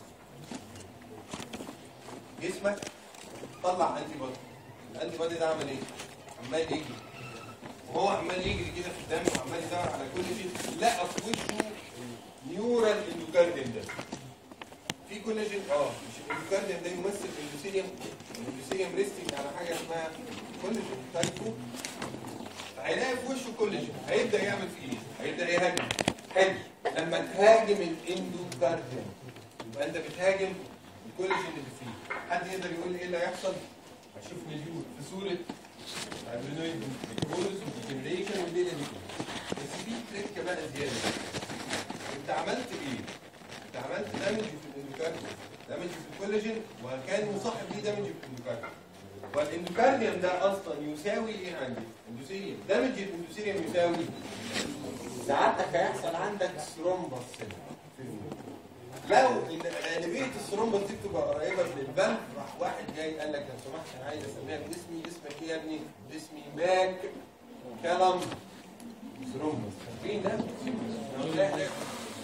جسمك طلع انتي بودي الانتي بودي ده عمل ايه؟ عمال يجري وهو عمال يجري كده في الدم وعمال يدور على كل شيء لقى في وشه نيورال اندوكارديوم ده في كولاجين اه مش الاندوكارديوم ده يمثل الاندوثيليوم الاندوثيليوم ريستنج على حاجه اسمها كولاجين تايبو هيلاقي في وشه كولاجين هيبدا يعمل فيه ايه؟ هيبدا يهاجم حلو لما تهاجم الاندوكارديوم يبقى انت بتهاجم الكولاجين اللي فيه حد يقدر يقول لي ايه اللي هيحصل؟ هشوف مليون في صوره ادرينويد نيكروز وديجنريشن والليله دي كلها بس في تريكه بقى زياده انت عملت ايه؟ انت عملت دامج في الاندوكارديوم دامج في الكولاجين وكان مصاحب ليه دامج في الاندوكارديوم والاندوكارديوم ده اصلا يساوي ايه عندي؟ اندوثيليوم دامج الاندوثيليوم يساوي ساعتك هيحصل عندك ثرومبس في النور لو ان غالبيه الثرومبس دي بتبقى قريبه من البلد راح واحد جاي قال لك لو سمحت انا عايز اسميها باسمي اسمك ايه يا ابني؟ اسمي ماك كلام ثرومبس فين ده؟ لا لا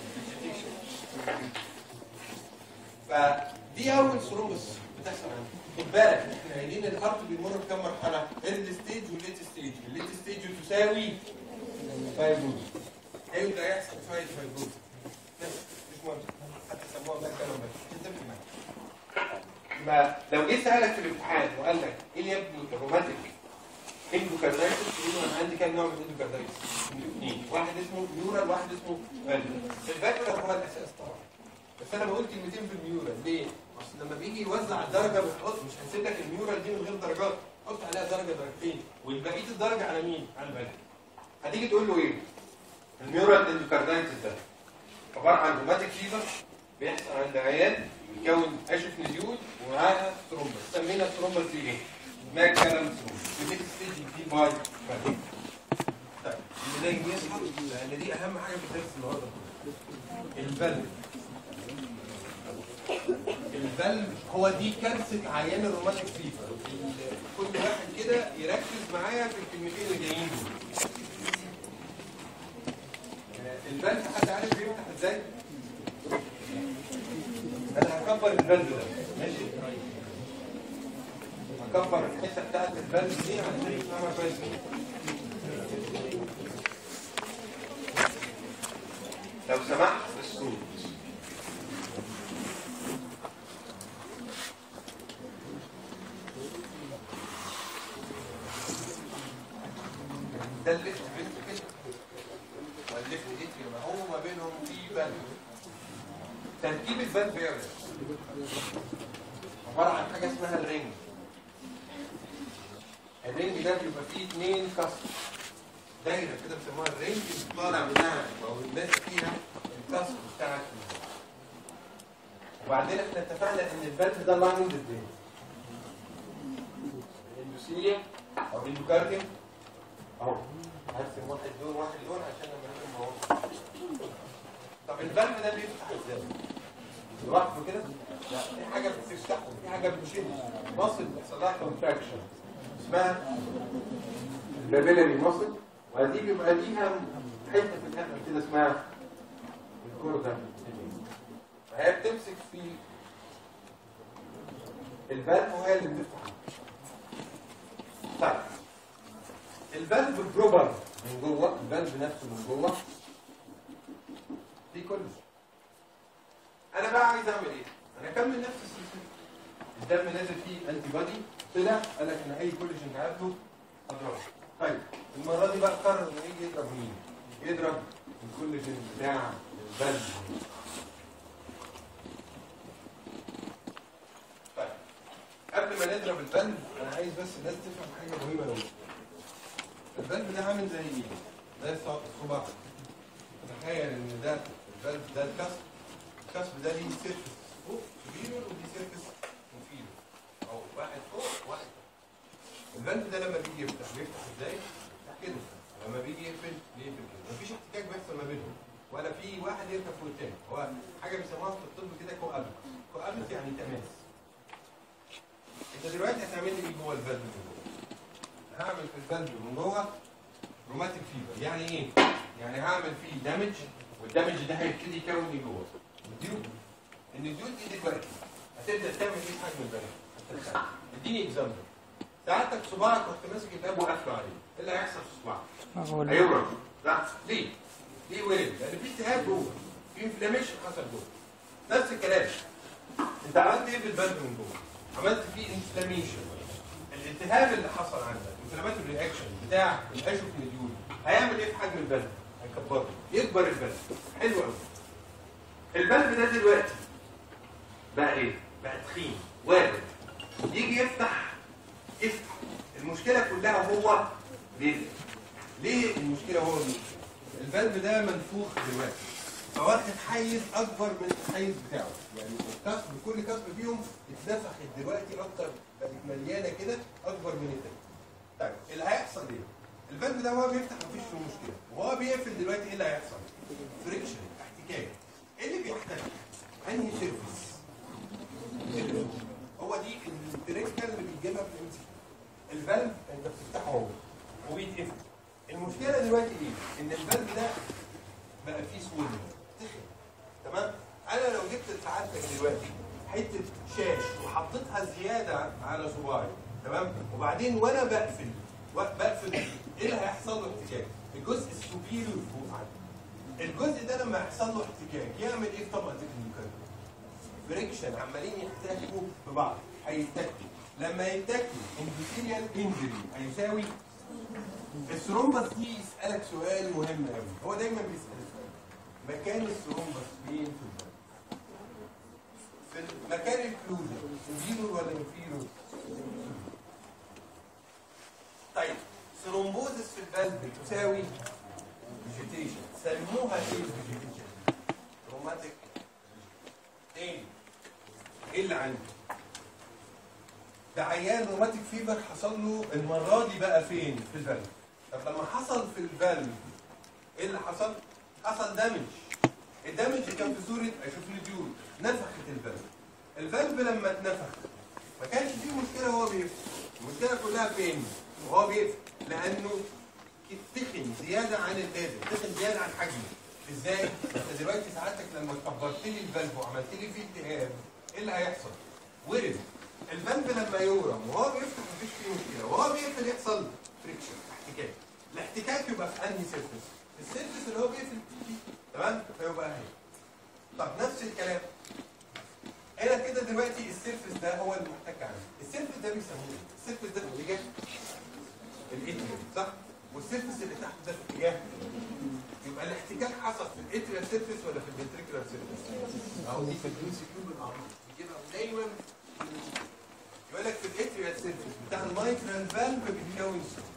فدي اول ثرومبس بتحصل عندي خد بالك احنا قايلين الهارت بيمر بكام مرحله؟ ايرلي ستيج والليت ستيج، الليت ستيج تساوي فايبروز هيبدا يحصل شويه فايبروز بس مش مهم حتى سموها بقى كلام بس انت ما لو جه سالك في الامتحان وقال لك ايه يا ابني الروماتيك اندوكاردايتس تقول له انا عندي كام نوع من الاندوكاردايتس؟ اثنين واحد اسمه نيورال واحد اسمه فالفولار الفالفولار هو الاساس طبعا بس انا بقول كلمتين في النيورال ليه؟ اصل لما بيجي يوزع الدرجه بتحط مش هسيب لك النيورال دي من غير درجات حط عليها درجه درجتين والبقيه الدرجه على مين؟ على البلد هتيجي تقول له ايه؟ النيورال اندوكاردايتس ده عباره عن روماتيك فيفر بيحصل عند عيان بيكون اشف نزيول ومعاها ثرومبس سمينا الثرومبس دي ايه؟ ما كلام ثرومبس ودي ستيج دي باي طيب اللي نايم يصحى لان دي اهم حاجه في الدرس النهارده الفالف الفالف هو دي كارثه عيان الروماتيك فيفر كل واحد كده يركز معايا في الكلمتين اللي جايين دول الفالف حد عارف بيفتح ازاي؟ انا هكبر الفالف ده ماشي؟ هكبر الحته بتاعت الفالف دي عشان تفهمها كويس لو سمحت بالصوت ده الليفت بنت كده والليفت اتري ما هو ما بينهم في بلد تركيب البلد ايه يا ولاد؟ عباره عن حاجه اسمها الرينج الرينج ده بيبقى فيه اثنين كسر دايره كده بيسموها الرينج اللي طالع منها او ماسك فيها الكسر بتاع الكلى. وبعدين احنا اتفقنا ان الفالف ده لايند ازاي الاندوسيليا او الاندوكارديوم اهو هرسم واحد لون واحد لون عشان لما نرسم اهو طب الفالف ده بيفتح ازاي؟ لوحده كده؟ لا في حاجه بتفتحه في حاجه بتشد مصل بيحصل لها كونتراكشن اسمها البابيلاري مصل ودي بيبقى ليها حته في الاخر كده اسمها الكوردا فهي بتمسك في الفالف وهي اللي بتفتح طيب الفالف البروبر من جوه الفالف نفسه من جوه في كل شيء انا بقى عايز اعمل ايه انا اكمل نفس السلسله الدم نازل فيه انتي بادي طلع قال لك ان اي كولاجين هقابله اضربه طيب المره دي بقى قرر انه يجي يضرب مين يضرب الكولاجين بتاع الفالف طيب قبل ما نضرب الفالف انا عايز بس الناس تفهم حاجه مهمه قوي الفالف ده عامل زي ايه زي الصباع تخيل ان ده الفالف ده الكسر الكسر ده ليه سيرفس فوق كبير وليه سيرفس انفيريور او واحد فوق واحد تحت. الفالف ده لما بيجي يفتح بيفتح ازاي؟ يفتح كده لما بيجي يقفل بيقفل كده مفيش احتكاك بيحصل ما بينهم ولا في واحد يركب فوق التاني هو حاجه بيسموها في الطب كده كوابلت كوابلت يعني تماس انت دلوقتي هتعمل لي ايه جوه الفالف من جوه؟ هعمل في الفالف من جوه روماتيك فيبر يعني ايه؟ يعني هعمل فيه دامج والدامج ده هيبتدي يكون ايه جوه؟ الديود ان الديود دي دلوقتي هتبدا تعمل ايه في حجم البني؟ هتدخل اديني اكزامبل ساعتك صباعك رحت ماسك الباب وقافله عليه ايه اللي هيحصل في صباعك؟ هو اللي- هيورم لا ليه؟ ليه ورم؟ لان في التهاب جوه في انفلاميشن حصل جوه نفس الكلام انت عملت ايه في البلد من جوه؟ عملت فيه انفلاميشن الالتهاب اللي حصل عندك الانفلاماتوري رياكشن بتاع الاشوف مديول هيعمل ايه في حجم البلد؟ هيكبره يكبر البلد حلو قوي البلد ده دلوقتي بقى ايه؟ بقى تخين وارد يجي يفتح يفتح المشكله كلها هو بيقفل ليه المشكله هو بيقفل؟ الفالف ده منفوخ دلوقتي فواخد حيز اكبر من الحيز بتاعه يعني الكسر كل كسر فيهم اتنفخت دلوقتي اكتر بقت مليانه كده اكبر من التاني طيب اللي هيحصل ايه؟ الفالف ده وهو بيفتح مفيش فيه مشكله وهو بيقفل دلوقتي ايه اللي هيحصل؟ فريكشن احتكاك ايه اللي بيحتك؟ انهي سيرفيس؟ هو دي التريكه اللي بيجيبها في الام سي الفالف انت بتفتحه اهو وبيتقفل المشكله دلوقتي ايه؟ ان الفالف ده بقى فيه سويل تخن تمام؟ انا لو جبت سعادتك دلوقتي حته شاش وحطيتها زياده على صباعي تمام؟ وبعدين وانا بقفل و- بقفل ايه اللي هيحصل له احتكاك؟ الجزء السوبيريور فوق عندي الجزء ده لما يحصل له احتكاك يعمل ايه في طبقه النيوكليوس؟ فريكشن عمالين يحتكوا ببعض هيتكوا لما يتكوا اندوثيليال انجري هيساوي الثرومبس دي يسالك سؤال مهم قوي هو دايما بيسال السؤال مكان الثرومبس فين في البلد في مكان الكلوزر انفيرور ولا انفيرور طيب ثرومبوزس في البلد تساوي فيجيتيشن سموها ايه الفيجيتيشن روماتيك تاني ايه اللي عندي ده عيان روماتيك فيفر حصل له المره دي بقى فين في الفالف طب لما حصل في الفالف ايه اللي حصل حصل دامج الدامج كان في صوره اشوف الديول نفخت الفالف الفالف لما اتنفخ ما كانش فيه مشكله وهو بيقفل المشكله كلها فين وهو بيقفل لانه تخن زياده عن اللازم تخن زياده عن حجمه ازاي انت دلوقتي سعادتك لما كبرت لي الفالف وعملت لي فيه التهاب ايه اللي هيحصل ورم الفالف لما يورم وهو بيفتح مفيش فيه مشكله وهو بيقفل يحصل فريكشن احتكاك الاحتكاك يبقى في انهي سيرفيس السيرفيس اللي هو بيقفل فيه تمام فيبقى اهي طب نفس الكلام هنا كده دلوقتي السيرفيس ده هو المحتك عندي السيرفيس ده بيسموه ايه؟ السيرفيس ده في اتجاه الاتريال صح والسيرفيس اللي تحت ده في اتجاه يبقى الاحتكاك حصل في الاتريال سيرفيس ولا في الفنتريكولار سيرفيس اهو دي في الام سي كيو بالمعروف بيجيبها دايما في ال MCQ. سيرفيس بتاع المايترال فالف بيتكون سيرفيس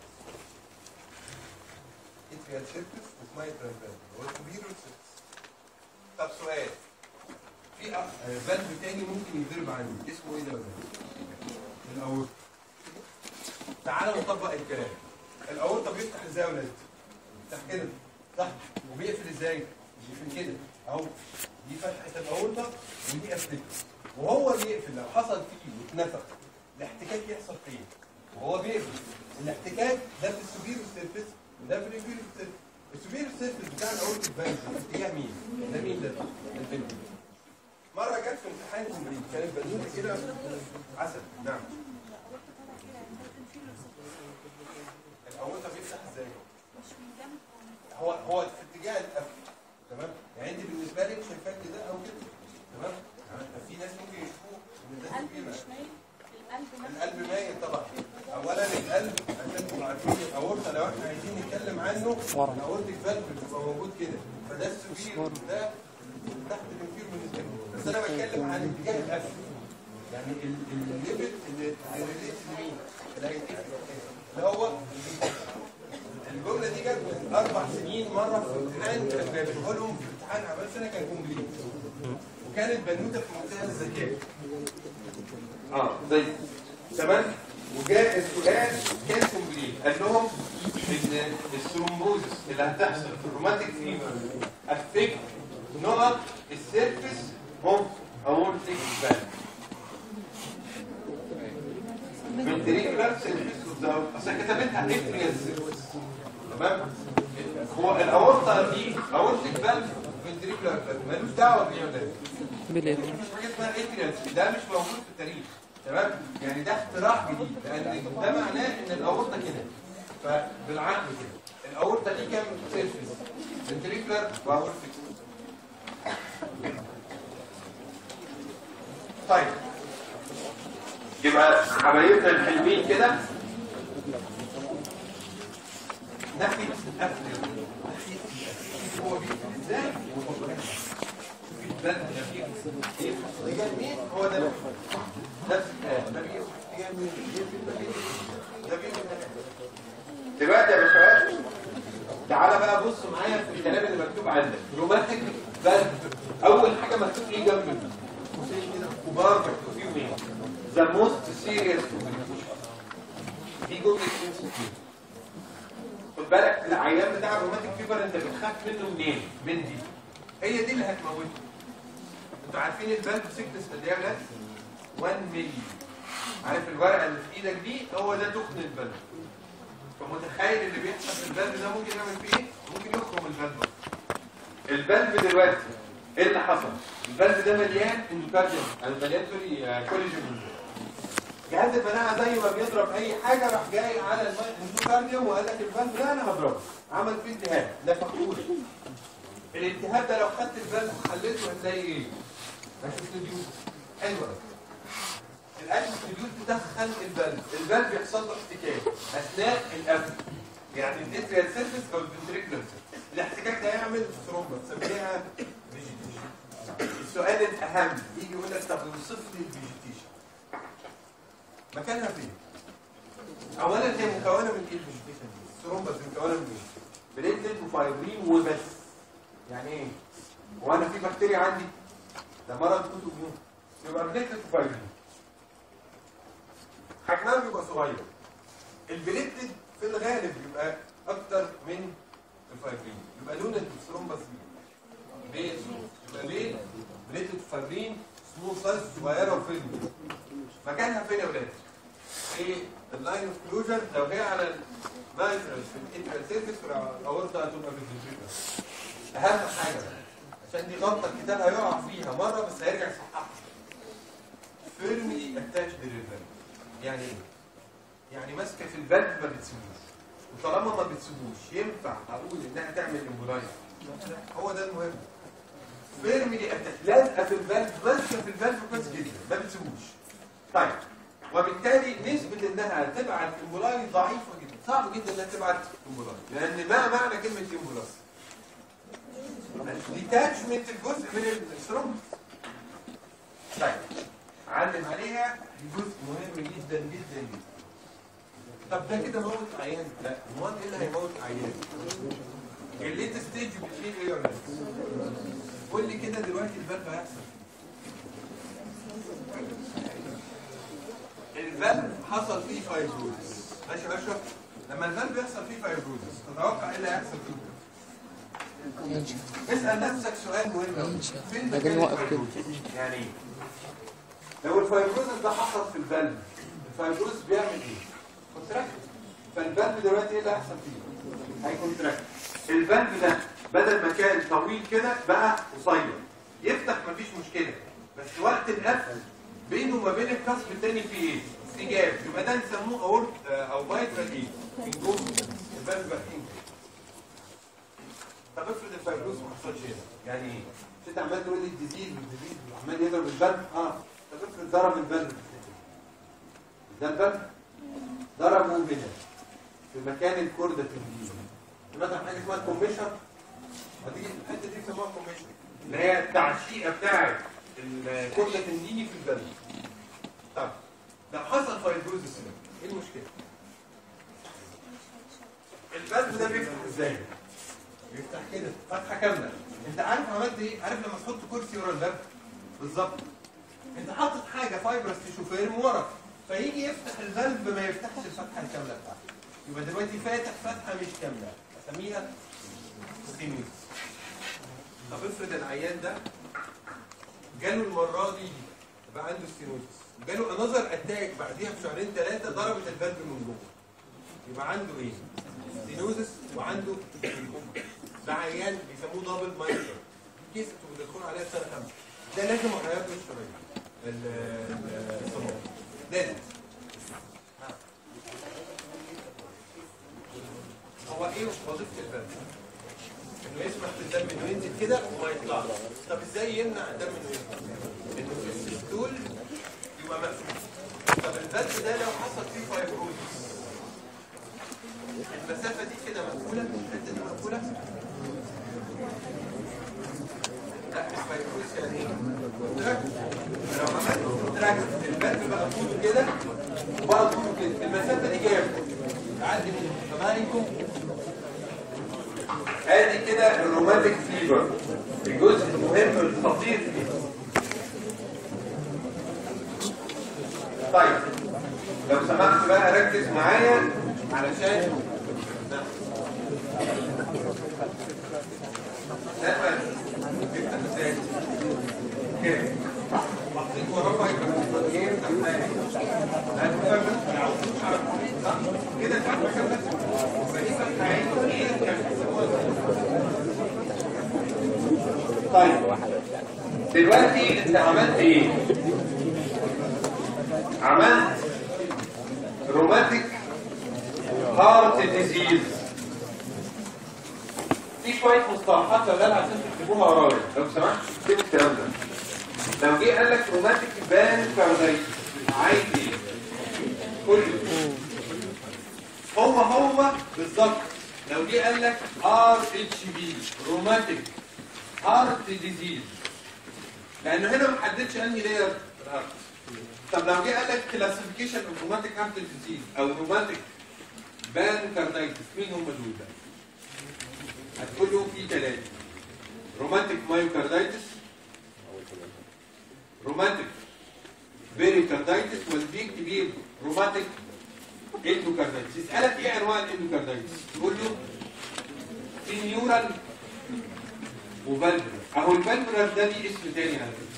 اتريال سيرفيس ومايترال فالف هو السوبيريور سيرفيس طب سؤال في أ- فالف تاني ممكن يتضرب عنه اسمه ايه ده يا ولاد؟ الاورطه تعالى نطبق الكلام الاورطه بيفتح ازاي يا ولاد؟ يفتح كده صح وبيقفل ازاي؟ بيقفل كده اهو دي فتحه الاورطه ودي قفلته وهو بيقفل لو حصل فيه واتنفخ الاحتكاك يحصل فين؟ وهو بيقفل الاحتكاك ده في السوبيريور سيرفيس وده في الانفيريور سيرفيس السوبيريور سيرفيس بتاع الاورتيك فالف اتجاه مين؟ ده مين ده؟ الفنتريكل مره جت في امتحان كومبليت كانت بنوته كده عسل نعم الاورطه بيفتح ازاي؟ هو هو في اتجاه القفل تمام يعني انت بالنسبه لك شايفاه كده او كده تمام يعني في ناس ممكن يشوفوا ان ده القلب كده مش مايل القلب مايل القلب ميت طبعا اولا القلب عشان تبقوا عارفين الاورطه لو احنا عايزين نتكلم عنه الاورتيك فالف بيبقى موجود كده فده السوبير ده تحت الانفير بالنسبه لي بس انا بتكلم عن اتجاه القفل يعني ال- الليفل اللي ريليت لمين اللي هيتقفل اللي هو الجمله دي جت من اربع سنين مره في امتحان كان بيعملوها لهم في امتحان عمل سنه كان كومبليت وكانت بنوته في منتهى الذكاء اه زي تمام وجاء السؤال كان كومبليت قال لهم ان الثرومبوزس اللي هتحصل في الروماتيك فيفر افكت نقط السيرفيس اوف اورتيك فالف ventricular surface of the aorta اصل كتبتها atrial surface تمام هو الاورطه دي اورتيك فالف ventricular valve ملوش دعوه بيه ولا بليت مفيش حاجه اسمها atrial ده مش موجود في التاريخ تمام يعني ده اختراع جديد لان ده معناه ان الاورطه كده فبالعقل كده الاورطه دي كام سيرفيس ventricular واورتيك طيب يبقى حبايبنا الحلوين كده ناحية القفل ناحية القفل. هو بيقفل ازاي وهو بيقفل. في البلد ده بيقفل. بيقفل اتجاه مين هو ده نفس الكلام ده بيقفل اتجاه مين بيقفل ده بيقفل ده بيقفل دلوقتي يا باشوات تعالى بقى بص معايا في الكلام اللي مكتوب عندك روماتيك فالف اول حاجه مكتوب ايه جنب قوسين كده كبار مكتوب فيهم ايه ذا موست سيريس دي جمله انسكيور خد بالك العيان بتاع الروماتيك فيبر انت بتخاف منه منين من دي هي دي اللي هتموته انتوا عارفين الفالف سيكنس قد ايه يا ولاد 1 مللي عارف الورقه اللي في ايدك دي هو ده تخن الفالف فمتخيل اللي بيحصل في الفالف ده ممكن يعمل فيه ايه ممكن يخرم الفالف الفالف دلوقتي ايه اللي حصل الفالف ده مليان اندوكارديوم يعني مليان سوري آه، كولاجين جهاز المناعه زي ما بيضرب اي حاجه راح جاي على الم- الاندوكارديوم وقال لك الفالف ده انا هضربه عمل فيه التهاب نفخوه الالتهاب ده لو خدت الفالف وحليته هتلاقي ايه؟ هتستديوس حلوه الانتيبيوت تدخل الفالف الفالف يحصل له احتكاك اثناء القفل يعني الاتريال سيرفيس او الفنتريكولار سيرفيس الاحتكاك ده يعمل ثرومبا تسميها فيجيتيشن السؤال الاهم يجي يقول لك طب اوصف لي الفيجيتيشن مكانها فين؟ اولا هي مكونه من ايه الفيجيتيشن دي؟ الثرومبا مكونه من ايه؟ بليتلت وفايبرين وبس يعني ايه؟ هو انا في بكتيريا عندي ده مرض كتب يوم يبقى بليتلت وفايبرين حجمها بيبقى صغير البليتد في الغالب بيبقى اكتر من الفايبرين يبقى لون الثرومبس بيض يبقى بيض بليتد فايبرين سمول سايز صغيره وفيلم مكانها فين يا ولاد؟ ايه اللاين اوف كلوجر لو هي على المايترال في الانترال سيرفيس الاورطه هتبقى في الفنتريكل اهم حاجه عشان دي غلطه الكتاب هيقع فيها مره بس هيرجع يصححها فيرملي اتاتشد للفالف يعني ايه؟ يعني ماسكه في الفالف ما بتسيبوش وطالما ما بتسيبوش ينفع اقول انها تعمل امبولايز هو ده المهم فيرملي اتاتشد لازقه في الفالف ماسكه في الفالف كويس جدا ما بتسيبوش طيب وبالتالي نسبة انها تبعت امبولاي ضعيفة جدا صعب جدا انها تبعت امبولاي لان ما معنى كلمة امبولاي ديتاتشمنت الجزء من الثرومبس طيب علم عليها دي جزء مهم جدا جدا جدا طب ده كده موت عيان لا امال ايه اللي هيموت عيان الليت ستيج بتشيل ايه ولا لا؟ قول لي كده دلوقتي الفالف هيحصل الفالف حصل فيه فايبروزس ماشي يا اشرف لما الفالف يحصل فيه فايبروزس تتوقع ايه اللي هيحصل فيه اسال نفسك سؤال مهم أوي. فين بعدين مكان نوقف كده. الفايبروزس يعني ايه لو الفايبروزس ده حصل في الفالف الفايبروزس بيعمل ايه كونتراكت فالفالف دلوقتي ايه اللي هيحصل فيه هيكونتراكت الفالف ده بدل ما كان طويل كده بقى قصير يفتح مفيش مشكله بس وقت القفل بينه وما بين القصب الثاني في ايه في جاب يبقى ده نسموه اورت او بايترال ايه انجوز الفالف بقى فيه طب افرض الفيروس ما حصلش هنا يعني ايه؟ مش انت عمال تقول لي الديزيز والديزيز وعمال يضرب البلد اه طب افرض ضرب البلد ده البلد ضربه هنا في مكان الكوردة الديزيز مثلا حاجه اسمها الكوميشن ودي الحته دي بيسموها كوميشن اللي هي التعشيقه بتاعت الكوردة الديني في البلد طب لو حصل فايبروزس هنا ايه المشكله؟ البلد ده بيفتح ازاي؟ يفتح كده فتحه كامله انت عارف عملت ايه عارف لما تحط كرسي ورا الباب بالظبط انت حاطط حاجه فايبرس تشو فيرم ورا فيجي يفتح الفالف ما يفتحش الفتحه الكامله بتاعته يبقى دلوقتي فاتح فتحه مش كامله اسميها ستينوس طب افرض العيان ده جاله المره دي بقى عنده ستينوس جاله انذر اتاك بعديها بشهرين ثلاثه ضربت الفالف من جوه يبقى عنده ايه؟ ستينوزس وعنده ده عيان بيسموه دبل مايكرو كيس انتوا بتدخلوا عليها سنه خمسه ده لازم اغير له الشرايين ال- ال- الصمام لازم ها. هو ايه وظيفه البلد؟ انه يسمح للدم انه ينزل كده وما يطلعش طب ازاي يمنع الدم انه يطلع؟ انه في السيستول يبقى مقفول طب البلد ده لو حصل فيه فايبروزس المسافة دي كده مقفولة الحتة دي مقفولة لا مش فيروس يعني ايه؟ كونتراكت لو عملت كونتراكت البلد بقى طول كده وبقى طول كده المسافة دي كام؟ تعدي من حبايبكم ادي كده الروماتيك فيبر الجزء المهم الخطير فيه طيب لو سمحت بقى ركز معايا علشان نقبل يفتح ازاي كده محطوط وراه فايبر يفتح صح كده فتحه كامله فدي فتحه عين ايه طيب دلوقتي انت عملت ايه؟ عملت روماتيك هارت ديزيز في شويه مصطلحات شغال عشان تكتبوها ورايا لو سمحت اكتبوا الكلام ده لو جه قال لك روماتيك بان كاردايتس عايز ايه؟ كله هو هو بالظبط لو جه قال لك ار اتش بي روماتيك هارت ديزيز لانه هنا ما حددش انهي لاير في الهارت طب لو جه قال لك كلاسيفيكيشن اوف روماتيك هارت ديزيز او روماتيك بان كاردايتس مين هم دول بقى؟ هتقول له في ثلاثه روماتيك مايوكاردايتس روماتيك بيريكاردايتس والبيك كبير روماتيك اندوكاردايتس يسالك ايه انواع الاندوكاردايتس تقول له في نيورال وفالفولار اهو الفالفولار ده ليه اسم تاني على فكره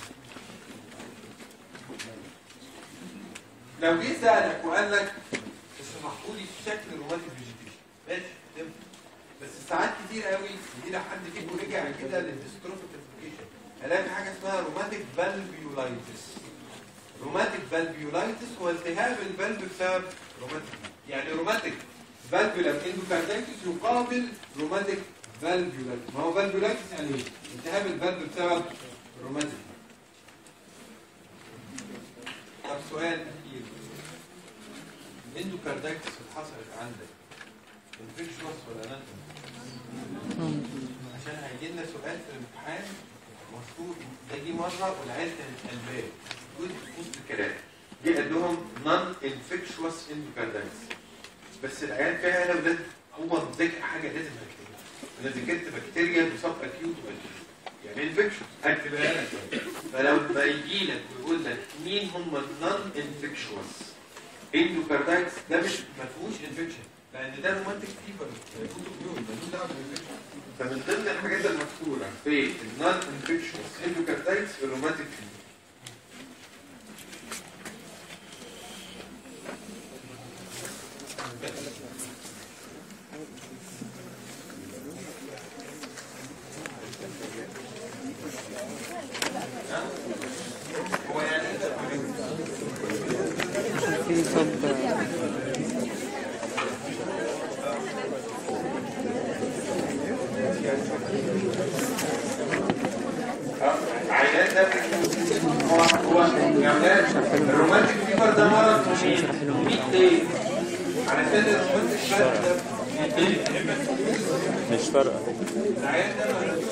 لو جه سالك وقال لك اشرحوا لي شكل الروماتيك فيجيتيشن ماشي تمام بس ساعات كتير قوي يجي لك حد فيكم رجع كده للديستروفيك افليكيشن الاقي حاجه اسمها روماتيك فالفيولايتس روماتيك فالفيولايتس هو التهاب الفالف بسبب روماتيك يعني روماتيك فالفولار اندوكاردايتس يقابل روماتيك فالفيولايتس ما هو فالفيولايتس يعني ايه؟ التهاب الفالف بسبب روماتيك طب سؤال اخير الاندوكاردايتس اللي حصلت عندك انفكشوس ولا اناتومي عشان هيجي لنا سؤال في الامتحان دكتور ده جه مره والعيال كانت قلبان جزء في وسط الكلام جه قال لهم نون انفكشوس اندوكاردايتس بس العيال فيها انا ولاد هو مذاكر حاجه لازم اكتبها انا ذاكرت بكتيريا بصف اكيوت واكيوت يعني انفكشن اكتبها لك فلما يجي لك ويقول لك مين هم النون انفكشوس اندوكاردايتس ده مش ما فيهوش انفكشن لان ده رومانتيك فيبر فوتوبيون ملوش دعوه بالانفكشن فمن ضمن الحاجات المذكوره في النون انفكشوس اندوكاردايتس الرومانتيك فيبر هو يعني في صب عيان ده هو هو يا ولاد الرومانتيك فيبر ده مرض مميت ليه؟ علشان الرومانتيك فيبر ده بيتقلب. مش فارقه العيان ده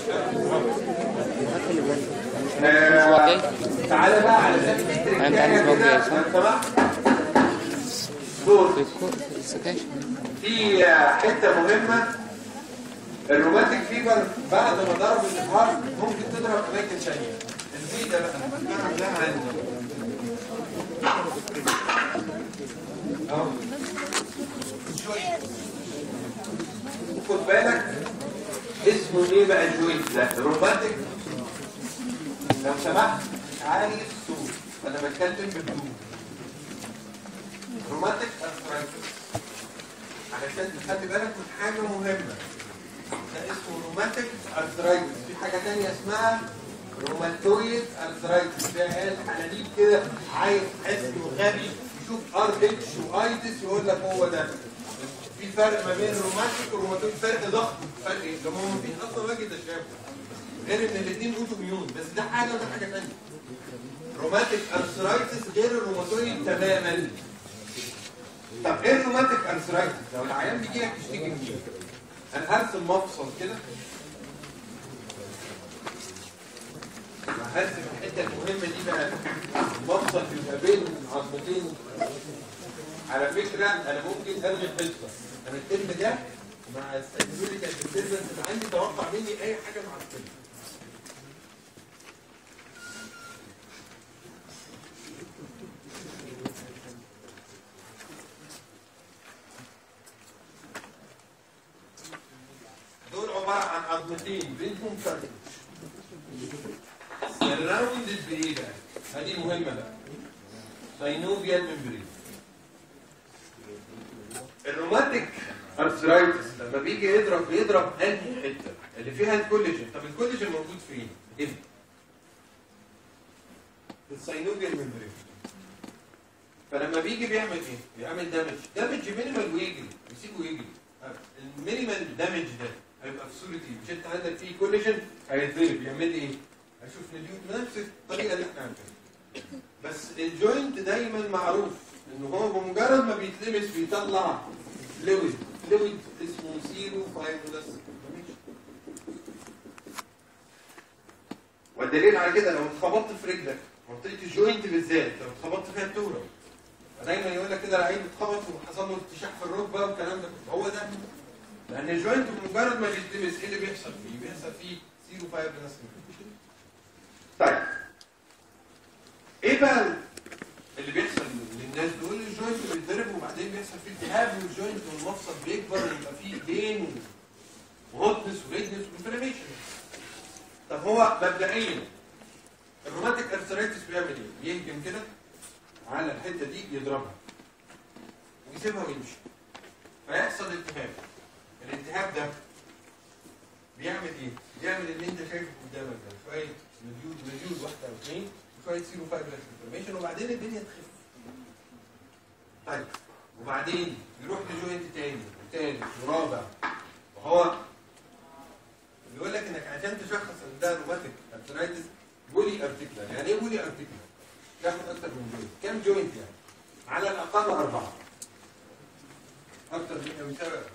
خلي بالك آه، تعالى بقى علشان تفتكر أنت عايز الكلام موجود، كده صح؟ لو سمحت. دور في الكو- في السكاشن في حته مهمه الروماتيك فيبر بعد ما ضرب الانهار ممكن تضرب اماكن ثانيه الفيدا بقى نعم ده عندي اهو جوينت. خد بالك اسمه ايه بقى الجوينت ده روماتيك لو سمحت عايز صوت انا بتكلم بالدور روماتيك ارثرايتس علشان تخلي بالك من حاجة مهمة ده اسمه روماتيك ارثرايتس في حاجة تانية اسمها روماتويد ارثرايتس فيها عيال حلاليب كده عايز حسي وغبي يشوف ار اتش وايتس يقول لك هو ده في فرق ما بين روماتيك وروماتويد فرق ضخم فرق ايه؟ ده ما هو مفيش اصلا وجه تشابه غير ان الاثنين اوتو ميون بس ده حاجه وده حاجه ثانيه روماتيك ارثرايتس غير الروماتويد تماما طب ايه الروماتيك ارثرايتس لو العيان بيجي لك يشتكي من ايه انا هرسم مفصل كده هرسم الحته المهمه دي بقى المفصل بيبقى بين عظمتين على فكره انا ممكن الغي الحصه انا الترم ده مع السيكولوجيكال ديستربنس اللي عندي توقع مني اي حاجه مع الترم دول عباره عن عظمتين بينهم كارتج سراوندد بايه بقى؟ هذه مهمه بقى ساينوفيال ممبرين الروماتيك ارثرايتس لما بيجي يضرب بيضرب انهي حته اللي فيها الكولاجين طب الكولاجين موجود فين؟ امتى؟ في الساينوفيال ممبرين فلما بيجي بيعمل ايه؟ بيعمل دامج دامج مينيمال ويجري يسيبه يجري المينيمال دامج ده هيبقى في صوره ايه؟ مش انت عندك فيه كولاجين هيتضرب يعمل ايه؟ هشوف نديوت بنفس الطريقه اللي احنا عارفينها بس الجوينت دايما معروف ان هو بمجرد ما بيتلمس بيطلع فلويد فلويد اسمه سيرو فايبرس والدليل على كده لو اتخبطت في رجلك منطقه الجوينت بالذات لو اتخبطت فيها التورم فدايما يقول لك كده لعيب اتخبط وحصل له ارتشاح في الركبه والكلام ده كله. هو ده لان الجوينت بمجرد ما بيتلمس ايه اللي بيحصل فيه؟ بيحصل فيه سيرو فايبرس طيب ايه بقى اللي بيحصل للناس دول الجوينت بيتضرب وبعدين بيحصل فيه التهاب والجوينت والمفصل بيكبر ويبقى فيه بين وهوتنس وريدنس وانفلاميشن طب هو مبدئيا الروماتيك ارثرايتس بيعمل ايه؟ يهجم كده على الحته دي يضربها ويسيبها ويمشي فيحصل التهاب الالتهاب ده بيعمل ايه؟ بيعمل اللي انت شايفه قدامك ده شويه مديول مديول واحده او اثنين وشويه سيرو فايبرس انفلاميشن وبعدين الدنيا تخف. طيب وبعدين يروح لجوينت تاني وتالت ورابع وهو بيقول لك انك عشان تشخص ان ده روماتيك ارثرايتس بولي ارتيكلر يعني ايه بولي ارتيكلر؟ تاخد اكتر من جوينت كام جوينت يعني؟ على الاقل اربعه اكتر من يساوي أربعة.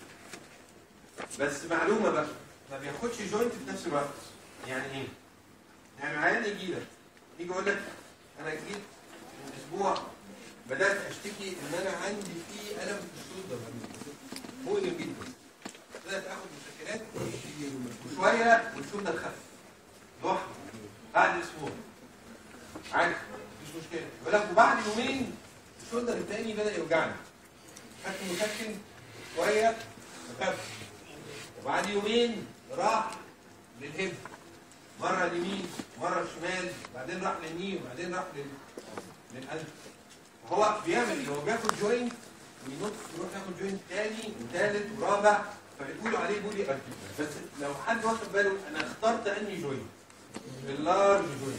بس معلومه بقى ما بياخدش جوينت في نفس الوقت يعني ايه؟ يعني عيان يجي لك يجي يقول لك انا جيت من اسبوع بدات اشتكي ان انا عندي في الم في الشولدر مؤلم جدا بدات اخد مسكنات وشويه والشولدر خف لوحده بعد اسبوع عادي مفيش مشكله يقول لك وبعد يومين الشولدر التاني بدا يوجعني خدت مسكن شويه خف وبعد يومين راح للهب مره اليمين مره الشمال بعدين راح للني وبعدين راح لل للقلب هو بيعمل ايه؟ هو بياخد جوينت وينط يروح ياخد جوينت تاني وثالث ورابع فبيقولوا عليه بولي ارتيكل بس لو حد واخد باله انا اخترت انهي جوينت؟ اللارج جوينت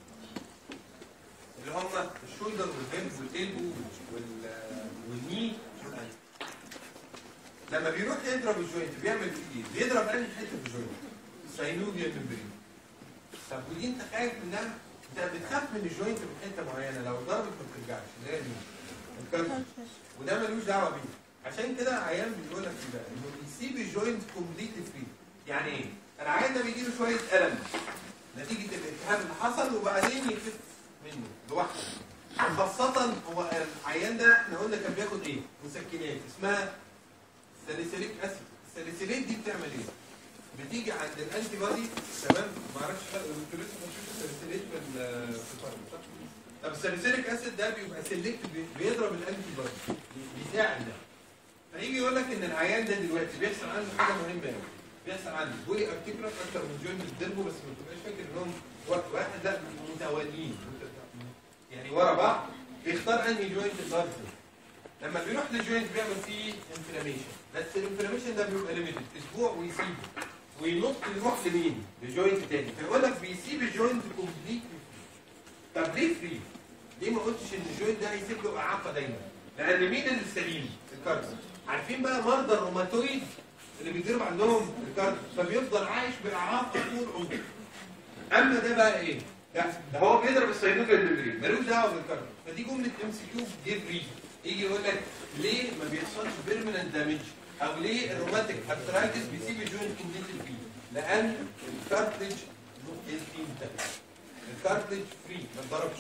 اللي هم الشولدر والهيب والالبو وال والني والقلب لما بيروح يضرب الجوينت بيعمل فيه ايه؟ بيضرب انهي حته في الجوينت؟ ساينوفيا ممبرين طب ودي انت خايف منها؟ انت بتخاف من الجوينت من حته معينه لو ضربت ما بترجعش اللي هي مين؟ الكرب وده ملوش دعوه بيه عشان كده عيان بيقول لك ايه بقى؟ انه بيسيب الجوينت كومبليت فري يعني ايه؟ العيان ده بيجي له شويه الم نتيجه الالتهاب اللي حصل وبعدين يخف منه لوحده خاصة هو العيان ده احنا قلنا كان بياخد ايه؟ مسكنات اسمها ساليسيليك اسيد الساليسيليت دي بتعمل ايه؟ بتيجي عند الانتي بادي تمام ما اعرفش فرق انتوا لسه ما شفتوا الساليسيليت في ال- في الفرق صح؟ طب الساليسيليك اسيد ده بيبقى سيلكت بيضرب الانتي بادي بيساعد ده فيجي يقول لك ان العيان ده دلوقتي بيحصل عنده حاجه مهمه قوي بيحصل عنده بولي ارتيكولار اكتر من جوينت بتضربه بس ما تبقاش فاكر انهم وقت واحد لا متواليين يعني ورا بعض بيختار انهي جوينت اللارج لما بيروح للجوينت بيعمل فيه انفلاميشن بس الانفلاميشن ده بيبقى ليميتد اسبوع ويسيبه وينط يروح لمين؟ لجوينت تاني فيقول لك بيسيب الجوينت كومبليت طب ليه فري؟ ليه ما قلتش ان الجوينت ده هيسيب له اعاقه دايما؟ لان مين اللي السليم؟ الكارد عارفين بقى مرضى الروماتويد اللي بيضرب عندهم الكارد فبيفضل عايش باعاقه طول عمره اما ده بقى ايه؟ لا ده هو بيضرب السينوفيا الممبرين ملوش دعوه بالكارد فدي جمله ام سي كيو جيف ريزن يجي يقول لك ليه ما بيحصلش بيرمننت دامج او ليه الروماتيك ارثرايتس بيسيب الجوينت كومبليت فيه لان الكارتلج انتاج الكارتلج فري ما اتضربش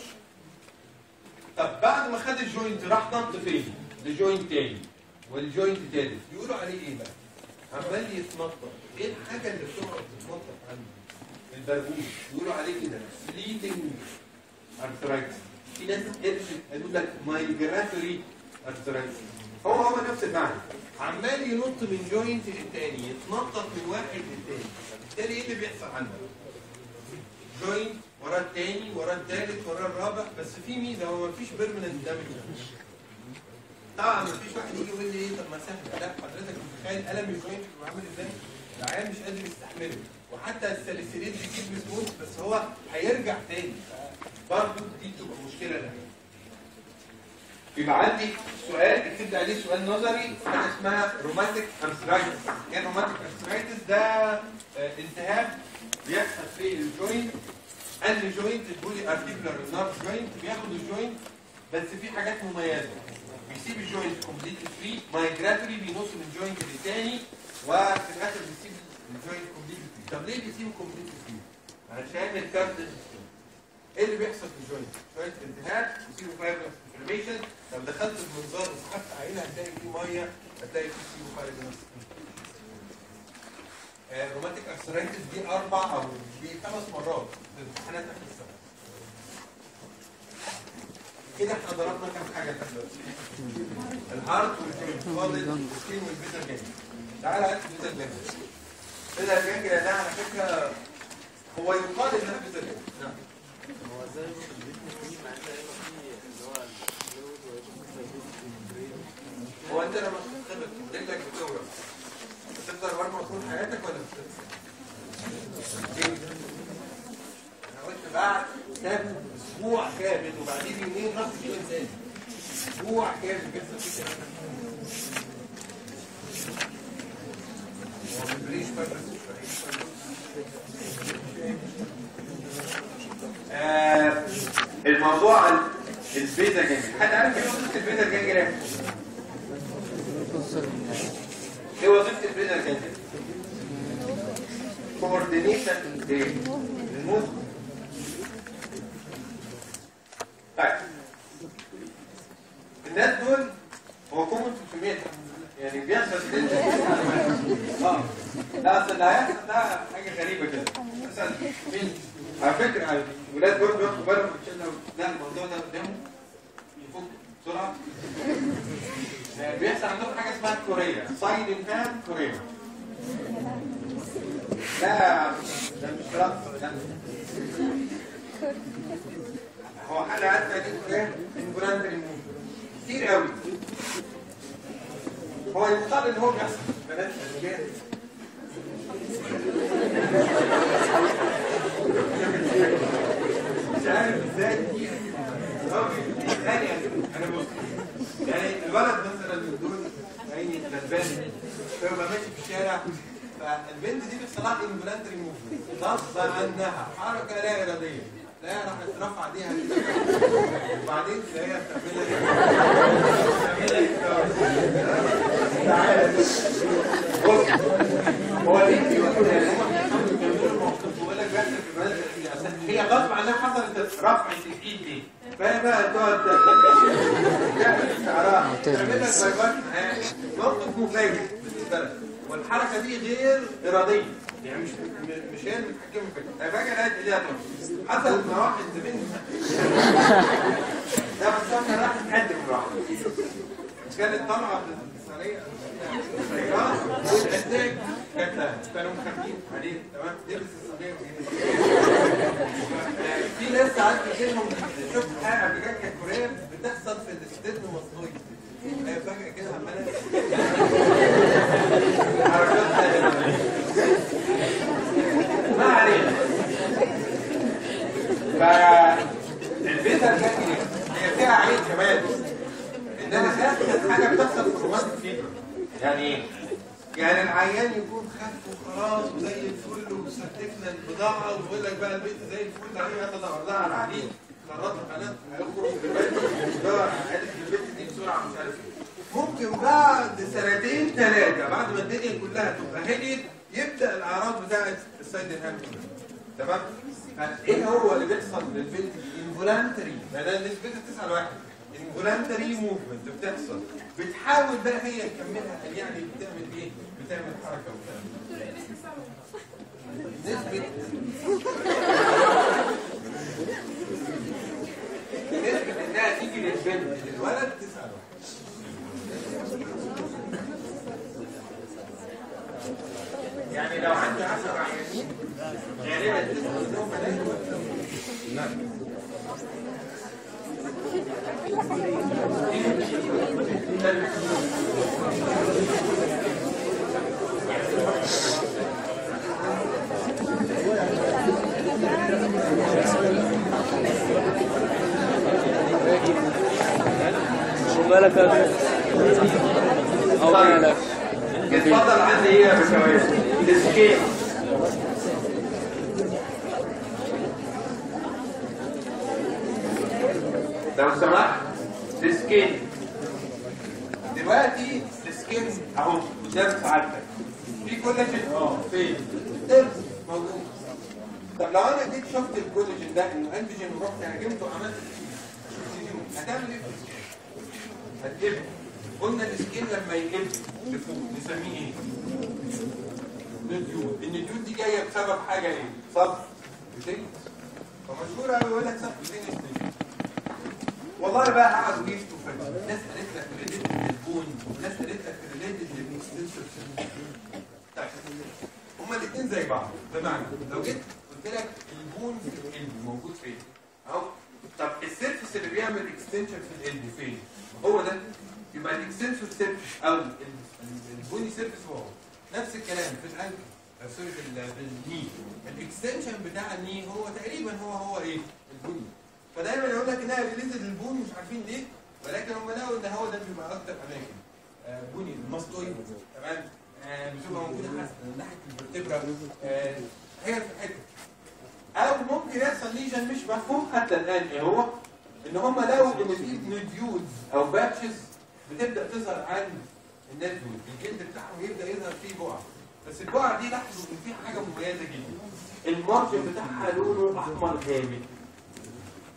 طب بعد ما خد الجوينت راح نط فين؟ لجوينت تاني والجوينت تالت يقولوا عليه ايه بقى؟ عمال يتنطط ايه الحاجه اللي بتقعد تتنطط عنده؟ البرغوث يقولوا عليه كده فليتنج ارثرايتس في ناس قرشت قالوا لك مايجراتوري ارثرايتس هو هو نفس المعنى عمال ينط من جوينت للتاني يتنطط من واحد للتاني بالتالي ايه اللي بيحصل عنده؟ جوينت ورا التاني ورا التالت ورا الرابع بس في ميزه هو مفيش بيرمننت دامج طبعا مفيش واحد يجي يقول لي ايه طب ما سهل لا حضرتك متخيل الم الجوينت بيبقى عامل ازاي؟ العيان مش قادر يستحمله وحتى الساليسيليت بيجيب مسموث بس هو هيرجع تاني برضه دي بتبقى مشكله للعيان يبقى عندي سؤال اكتب عليه سؤال نظري حاجه اسمها روماتيك ارثرايتس يعني روماتيك ارثرايتس ده آه، التهاب بيحصل في الجوينت انهي جوينت البولي ارتيكولار النار جوينت بياخد الجوينت بس في حاجات مميزه بيسيب الجوينت كومبليت فري مايجراتوري بينص من جوينت للتاني وفي الاخر بيسيب الجوينت كومبليت فري طب ليه بيسيبه كومبليت فري؟ علشان الكارت ايه اللي بيحصل في الجوينت؟ شويه التهاب يصيبه فايبرس انفلاميشن لو دخلت المنظار وسحبت عينه هتلاقي فيه ميه هتلاقي فيه سيبه فايبرس روماتيك ارثرايتس دي اربع او دي خمس مرات في امتحانات اخر السنه كده احنا ضربنا كام حاجه لحد دلوقتي الهارت والجوينت فاضل السكين والبيتر جانج تعالى هات البيتر جانج البيتر جانج ده على فكره هو يقال انها بيتر جانج نعم هو ازاي يوصل للجسم فيه مع ان هيبقى فيه اللي هو الفلويد ويبقى فيه هو انت لما تتخبط رجلك بتورم بتفضل ورمه طول حياتك ولا بتفضل؟ انا قلت بعد ساب اسبوع كامل وبعدين يومين راح في انسان اسبوع كامل بيحصل فيه كده هو ما بيبريش آه الموضوع عن البيتا جانج حد عارف ايه وظيفه البيتا جانج ده؟ ايه وظيفه البيتا جانج؟ كوردينيشن للمخ طيب الناس دول هو كومن في كميتها يعني بيحصل كده اه لا اصل اللي هيحصل ده حاجه غريبه كده مثلا مين على فكره الولاد برضه بياخدوا بالهم من الشله لا الموضوع ده قدامه يفك بسرعه آه، بيحصل عندهم حاجه اسمها كوريا سايد فان كوريا لا ده مش رقص لا هو حاجه عارفه دي كوريا انفولانتري كتير قوي هو يقال ان هو بيحصل في بنات الرجال مش عارف ازاي دي يعني انا بص يعني الولد مثلا من دول عيني غلبان فيبقى ماشي في الشارع فالبنت دي بيحصل لها انفولانتري موفمنت غصب عنها حركه لا اراديه تلاقيها راحت رافعه ايديها كده وبعدين تلاقيها بتعملها ايه؟ بتعملها ايه؟ تعالى بص هو ليه بيقول يعني هم بيحاولوا يعملوا الموقف ويقول لك بيحصل في بلد هي غصب عنها حصلت رفعه الايد دي فهي بقى تقعد تعمل شعرها تعمل لك بايبات موقف مفاجئ بالنسبه لك والحركه دي غير اراديه يعني مش مش هي اللي بتتحكم فيها هي فجاه لقيت ايديها تقف حصلت مع واحد زميلنا ده بس هو كان راح يتقدم لوحده كانت طالعه بالسريه السيارة والأساك كانت لها كانوا مخافين عليه تمام لبس الصغير في ناس ساعات بتجيلهم شفت حاجة قبل كده كانت كورية بتحصل في الاستدن مصنوعي هي فجأة كده عمالة حركات ما علينا فالبيت الجاكي هي فيها عيب كمان ان انا خايف حاجه بتحصل في الرومانتيك فيبر يعني ايه؟ يعني العيان يكون خف وخلاص وزي الفل وسلكنا البضاعه ويقول لك بقى البيت زي الفل عليه يلا دور لها على العديد قررت قناه هيخرج دلوقتي دور على البيت دي بسرعه مش عارف ايه ممكن بعد سنتين ثلاثه بعد ما الدنيا كلها تبقى هديت يبدا الاعراض بتاعت السايد الهام تمام؟ ايه هو اللي بيحصل للبنت انفولانتري ما ده نسبتها 9 لواحد انفولانتري موفمنت بتحصل بتحاول بقى هي تكملها يعني بتعمل ايه؟ بتعمل حركه وبتعمل نسبة نسبة انها تيجي للبنت للولد 9 لواحد يعني لو عندي 10 عيانين غالبا تسعة منهم بنات ومالك يا او مالك اتفضل عندي ايه يا بشويش السكيل لو سمحت السكيل دلوقتي السكيل اهو قدام سعادتك في كولاجين اه فين؟ الدرس موجود طب لو انا جيت شفت الكولاجين ده انه انتيجين ورحت هاجمته وعملت هتعمل ايه في السكيل؟ هتجيبه قلنا السكين لما يقل لفوق نسميه ايه؟ نديول النديول دي جايه بسبب حاجه ايه؟ صف بتنجز فمشهور قوي يقول لك صف بتنجز والله بقى قعدوا يفتوا في ناس قالت لك ريليتد للبون وناس قالت لك ريليتد للاكستنسور طيب هما الاثنين زي بعض بمعنى لو جيت قلت لك البون في القلب موجود فين؟ اهو طب السيرفس اللي بيعمل اكستنشن في القلب فين؟ هو ده يبقى الاكستنسور سيرفس او ال- ال- البوني سيرفس هو هو. نفس الكلام في الانكل آه، سوري في ال- في الني الاكستنشن بتاع الني هو تقريبا هو هو ايه؟ البوني فدايما يقول لك انها ريليتد للبون مش عارفين ليه ولكن هم لقوا ان هو ده بيبقى اكتر اماكن آه، بني الماستويد تمام آه، بتبقى موجوده حتى من ناحيه الفرتبرا آه، هي في الحته او ممكن يحصل ليجن مش مفهوم حتى الان ايه هو ان هم لقوا ان في نوديولز او باتشز بتبدا تظهر عن الناس دول الجلد بتاعهم يبدا يظهر فيه بقع بس البقع دي لاحظوا ان فيها حاجه مميزه جدا المارجن بتاعها لونه احمر غامق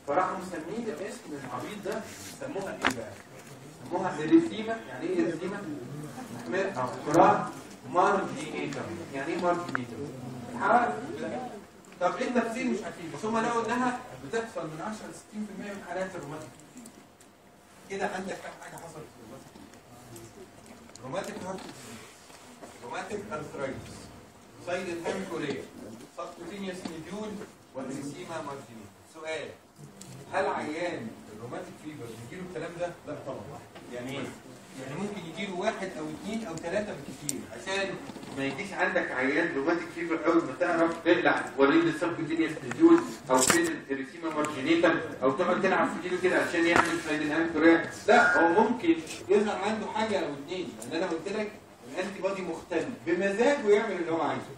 فراحوا مسمين الاسم العبيط ده سموها ايه بقى؟ سموها اريثيما يعني ايه اريثيما؟ محمر او قراء مارجينيتر يعني ايه مارجينيتر؟ حرام لا. طب ايه التفسير مش اكيد بس هم لقوا انها بتحصل من 10 ل 60% من حالات الروماتيك كده عندك كام حاجه حصلت في الروماتيك روماتيك هارت روماتيك ارثرايتس سايد الهام كوريا سبكوتينيوس ميديول والريسيما مارجينيتر سؤال هل عيان الروماتيك فيبر بيجيله الكلام ده؟ لا طبعا يعني ايه؟ يعني ممكن يجيله واحد او اثنين او ثلاثه بالكثير عشان ما يجيش عندك عيان روماتيك فيفر اول ما تعرف تقلع وريد السبكوتينيوس ستيديول او فين الريسيما مارجينيتا او تقعد تلعب في ايده كده عشان يعمل سايد الهام كوريا لا هو ممكن يظهر عنده حاجه او اثنين لان انا قلت لك الانتي بودي مختل بمزاجه يعمل اللي هو عايزه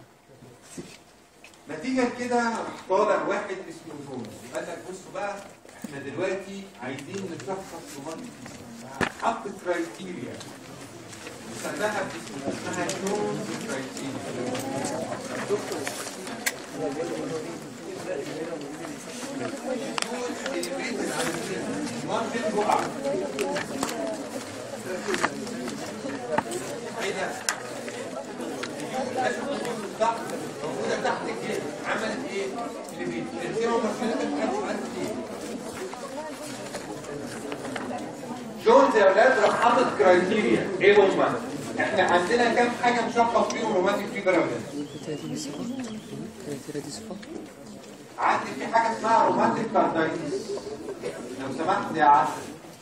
نتيجه كده راح طالع واحد اسمه جونز قال لك بصوا بقى احنا دلوقتي عايزين نشخص روماتيك فيبر حط كرايتيريا سماها باسم اسمها جونز كرايتيريا مارجن بقع ايه ده؟ تحت موجوده تحت الجلد عملت ايه؟ اللي بيترسموا مرحله عملت ايه؟ جونز يا اولاد راح حاطط كرايتيريا ايه هم؟ احنا عندنا كام حاجه مشخص فيهم روماتيك فيبر يا اولاد؟ كرياتيريا دي صفة كرياتيريا دي صفة عندي في حاجه اسمها روماتيك كاردايتس لو سمحت يا عسل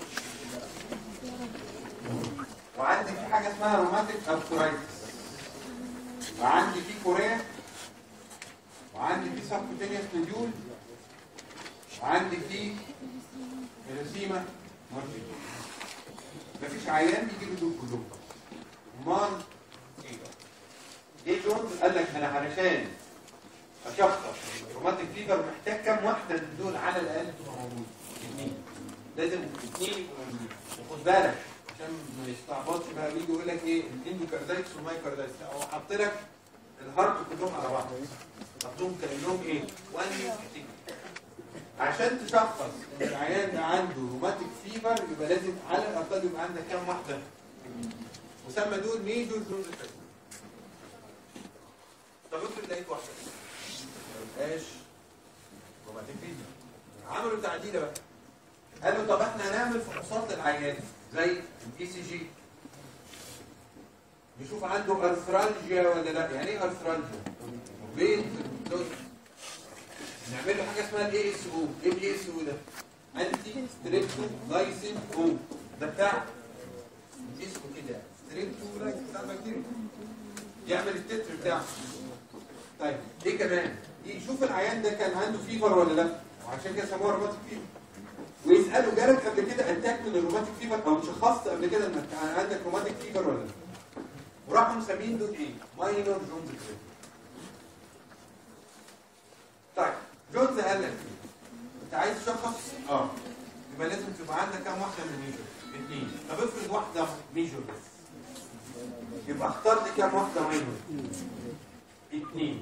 وعندي في حاجه اسمها روماتيك ارثرايتس وعندي في كوريا وعندي في سبكوتينيوس نوديول وعندي في هيروسيما مارجينال مفيش عيان بيجي له دول كلهم امال ايه بقى؟ ايه جونز قال لك انا علشان اشخص روماتيك فيبر محتاج كام واحده من دول على الاقل تبقى موجوده اثنين لازم اثنين يبقوا موجودين وخد بالك عشان ما يستعبطش بقى بيجي يقول لك ايه الاندوكاردايتس والمايكاردايتس لا هو حط لك الهارت كلهم على بعض حطهم كانهم ايه وان عشان تشخص ان العيان ده عنده روماتيك فيبر يبقى لازم على الاقل يبقى عندك كام واحده مسمى دول ميجور جونز طب افرض لقيت واحده ما لقيتهاش روماتيك فيبر عملوا تعديله بقى قالوا طب احنا هنعمل فحوصات للعيان زي الاي سي جي نشوف عنده ارثرالجيا ولا لا يعني ايه ارثرالجيا بين الدوز نعمل له حاجه اسمها الاي اس او ايه الاي اس او ده انتي ستريبتو لايسين او ده بتاع اسمه كده ستريبتو لايسين بتاع البكتيريا يعمل التتر بتاعه طيب ايه كمان يشوف العيان ده كان عنده فيفر ولا لا وعشان كده سموها روماتيك فيفر ويسالوا جالك قبل كده اتاك من الروماتيك فيفر او شخصت قبل كده انك كان عندك روماتيك فيفر ولا لا وراحوا مسمين دول ايه ماينور جونز كريت طيب جونز قال لك انت عايز تشخص اه يبقى لازم تبقى عندك كام واحده من الميجور اثنين طب افرض واحده ميجور بس يبقى اختار لي كام واحده ماينور اثنين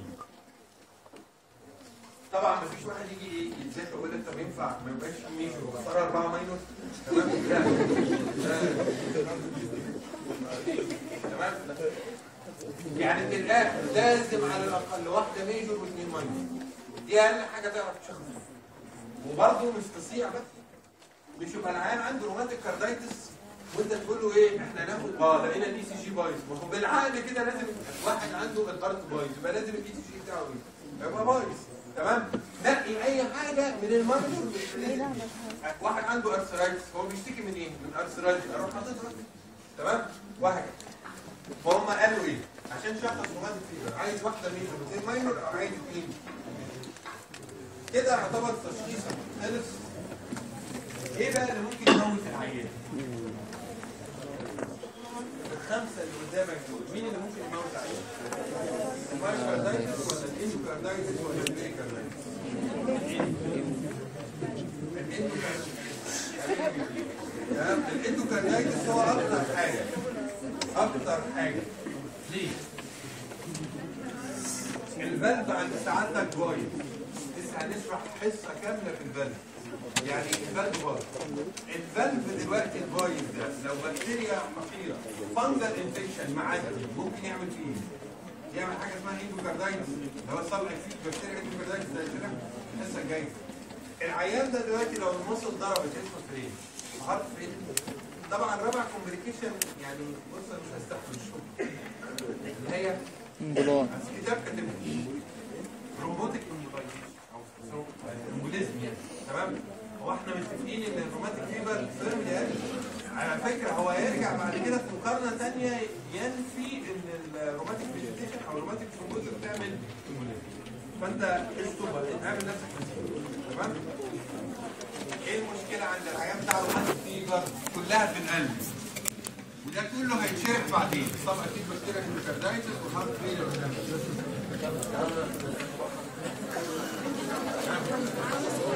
طبعا مفيش واحد يجي ايه يتذاكر يقول لك طب ينفع ما يبقاش في ميجور واختار اربعه ماينور تمام لا تمام يعني في الاخر لازم على الاقل واحده ميجور واثنين ماينور دي اقل حاجه تعرف تشخص وبرضه مش تصيع بس مش يبقى العيان عنده روماتيك كاردايتس وانت تقول له ايه احنا هناخد اه لقينا الاي سي جي بايظ ما هو بالعقل كده لازم واحد عنده الهارت بايظ يبقى لازم الاي سي جي بتاعه ايه يبقى بايظ تمام نقي اي حاجه من المرض واحد عنده ارثرايتس هو بيشتكي من ايه من ارثرايتس اروح حاططها تمام واحد فهم قالوا ايه عشان شخص روماتيك فيبر عايز واحده ميجور واثنين ماينور او عايز اثنين كده يعتبر تشخيصك خلص ايه بقى اللي ممكن يموت العيان الخمسه اللي قدامك دول مين اللي ممكن يموت العيان المايوكاردايتس ولا الاندوكاردايتس ولا البريكاردايتس تمام الاندوكاردايتس هو اكتر حاجه اكتر حاجه ليه الفالف عند سعادتك بايظ لسه هنشرح حصه كامله كامله في الفالف يعني الفالف بايظ الفالف دلوقتي البايظ ده لو بكتيريا خطيره فانجل انفكشن معدي ممكن يعمل فيه ايه؟ يعمل حاجه اسمها هيدوكاردايتس اللي هو صلع فيه بكتيريا هيدوكاردايتس ده كده الحصه الجايه العيان ده دلوقتي لو المصل ضربت يدخل في ايه؟ هارت فين؟ طبعا رابع كومبليكيشن يعني بص انا مش هستحمل الشغل اللي هي انبلاع بس كتاب كاتب روبوتك او امبوليزم يعني تمام هو احنا متفقين ان الروماتيك فيبر فيرم يعني على فكره هو هيرجع بعد كده في مقارنه ثانيه ينفي ان الروماتيك فيجيتيشن او الروماتيك ثرومبوزس بتعمل امبوليزم فانت اشطب اعمل نفسك مسؤول تمام ايه المشكله عند العيان بتاع الروماتيك فيبر كلها في القلب وده كله هيتشرح بعدين طبعا اكيد بكتيريا الميكاردايتس والهارت فيلر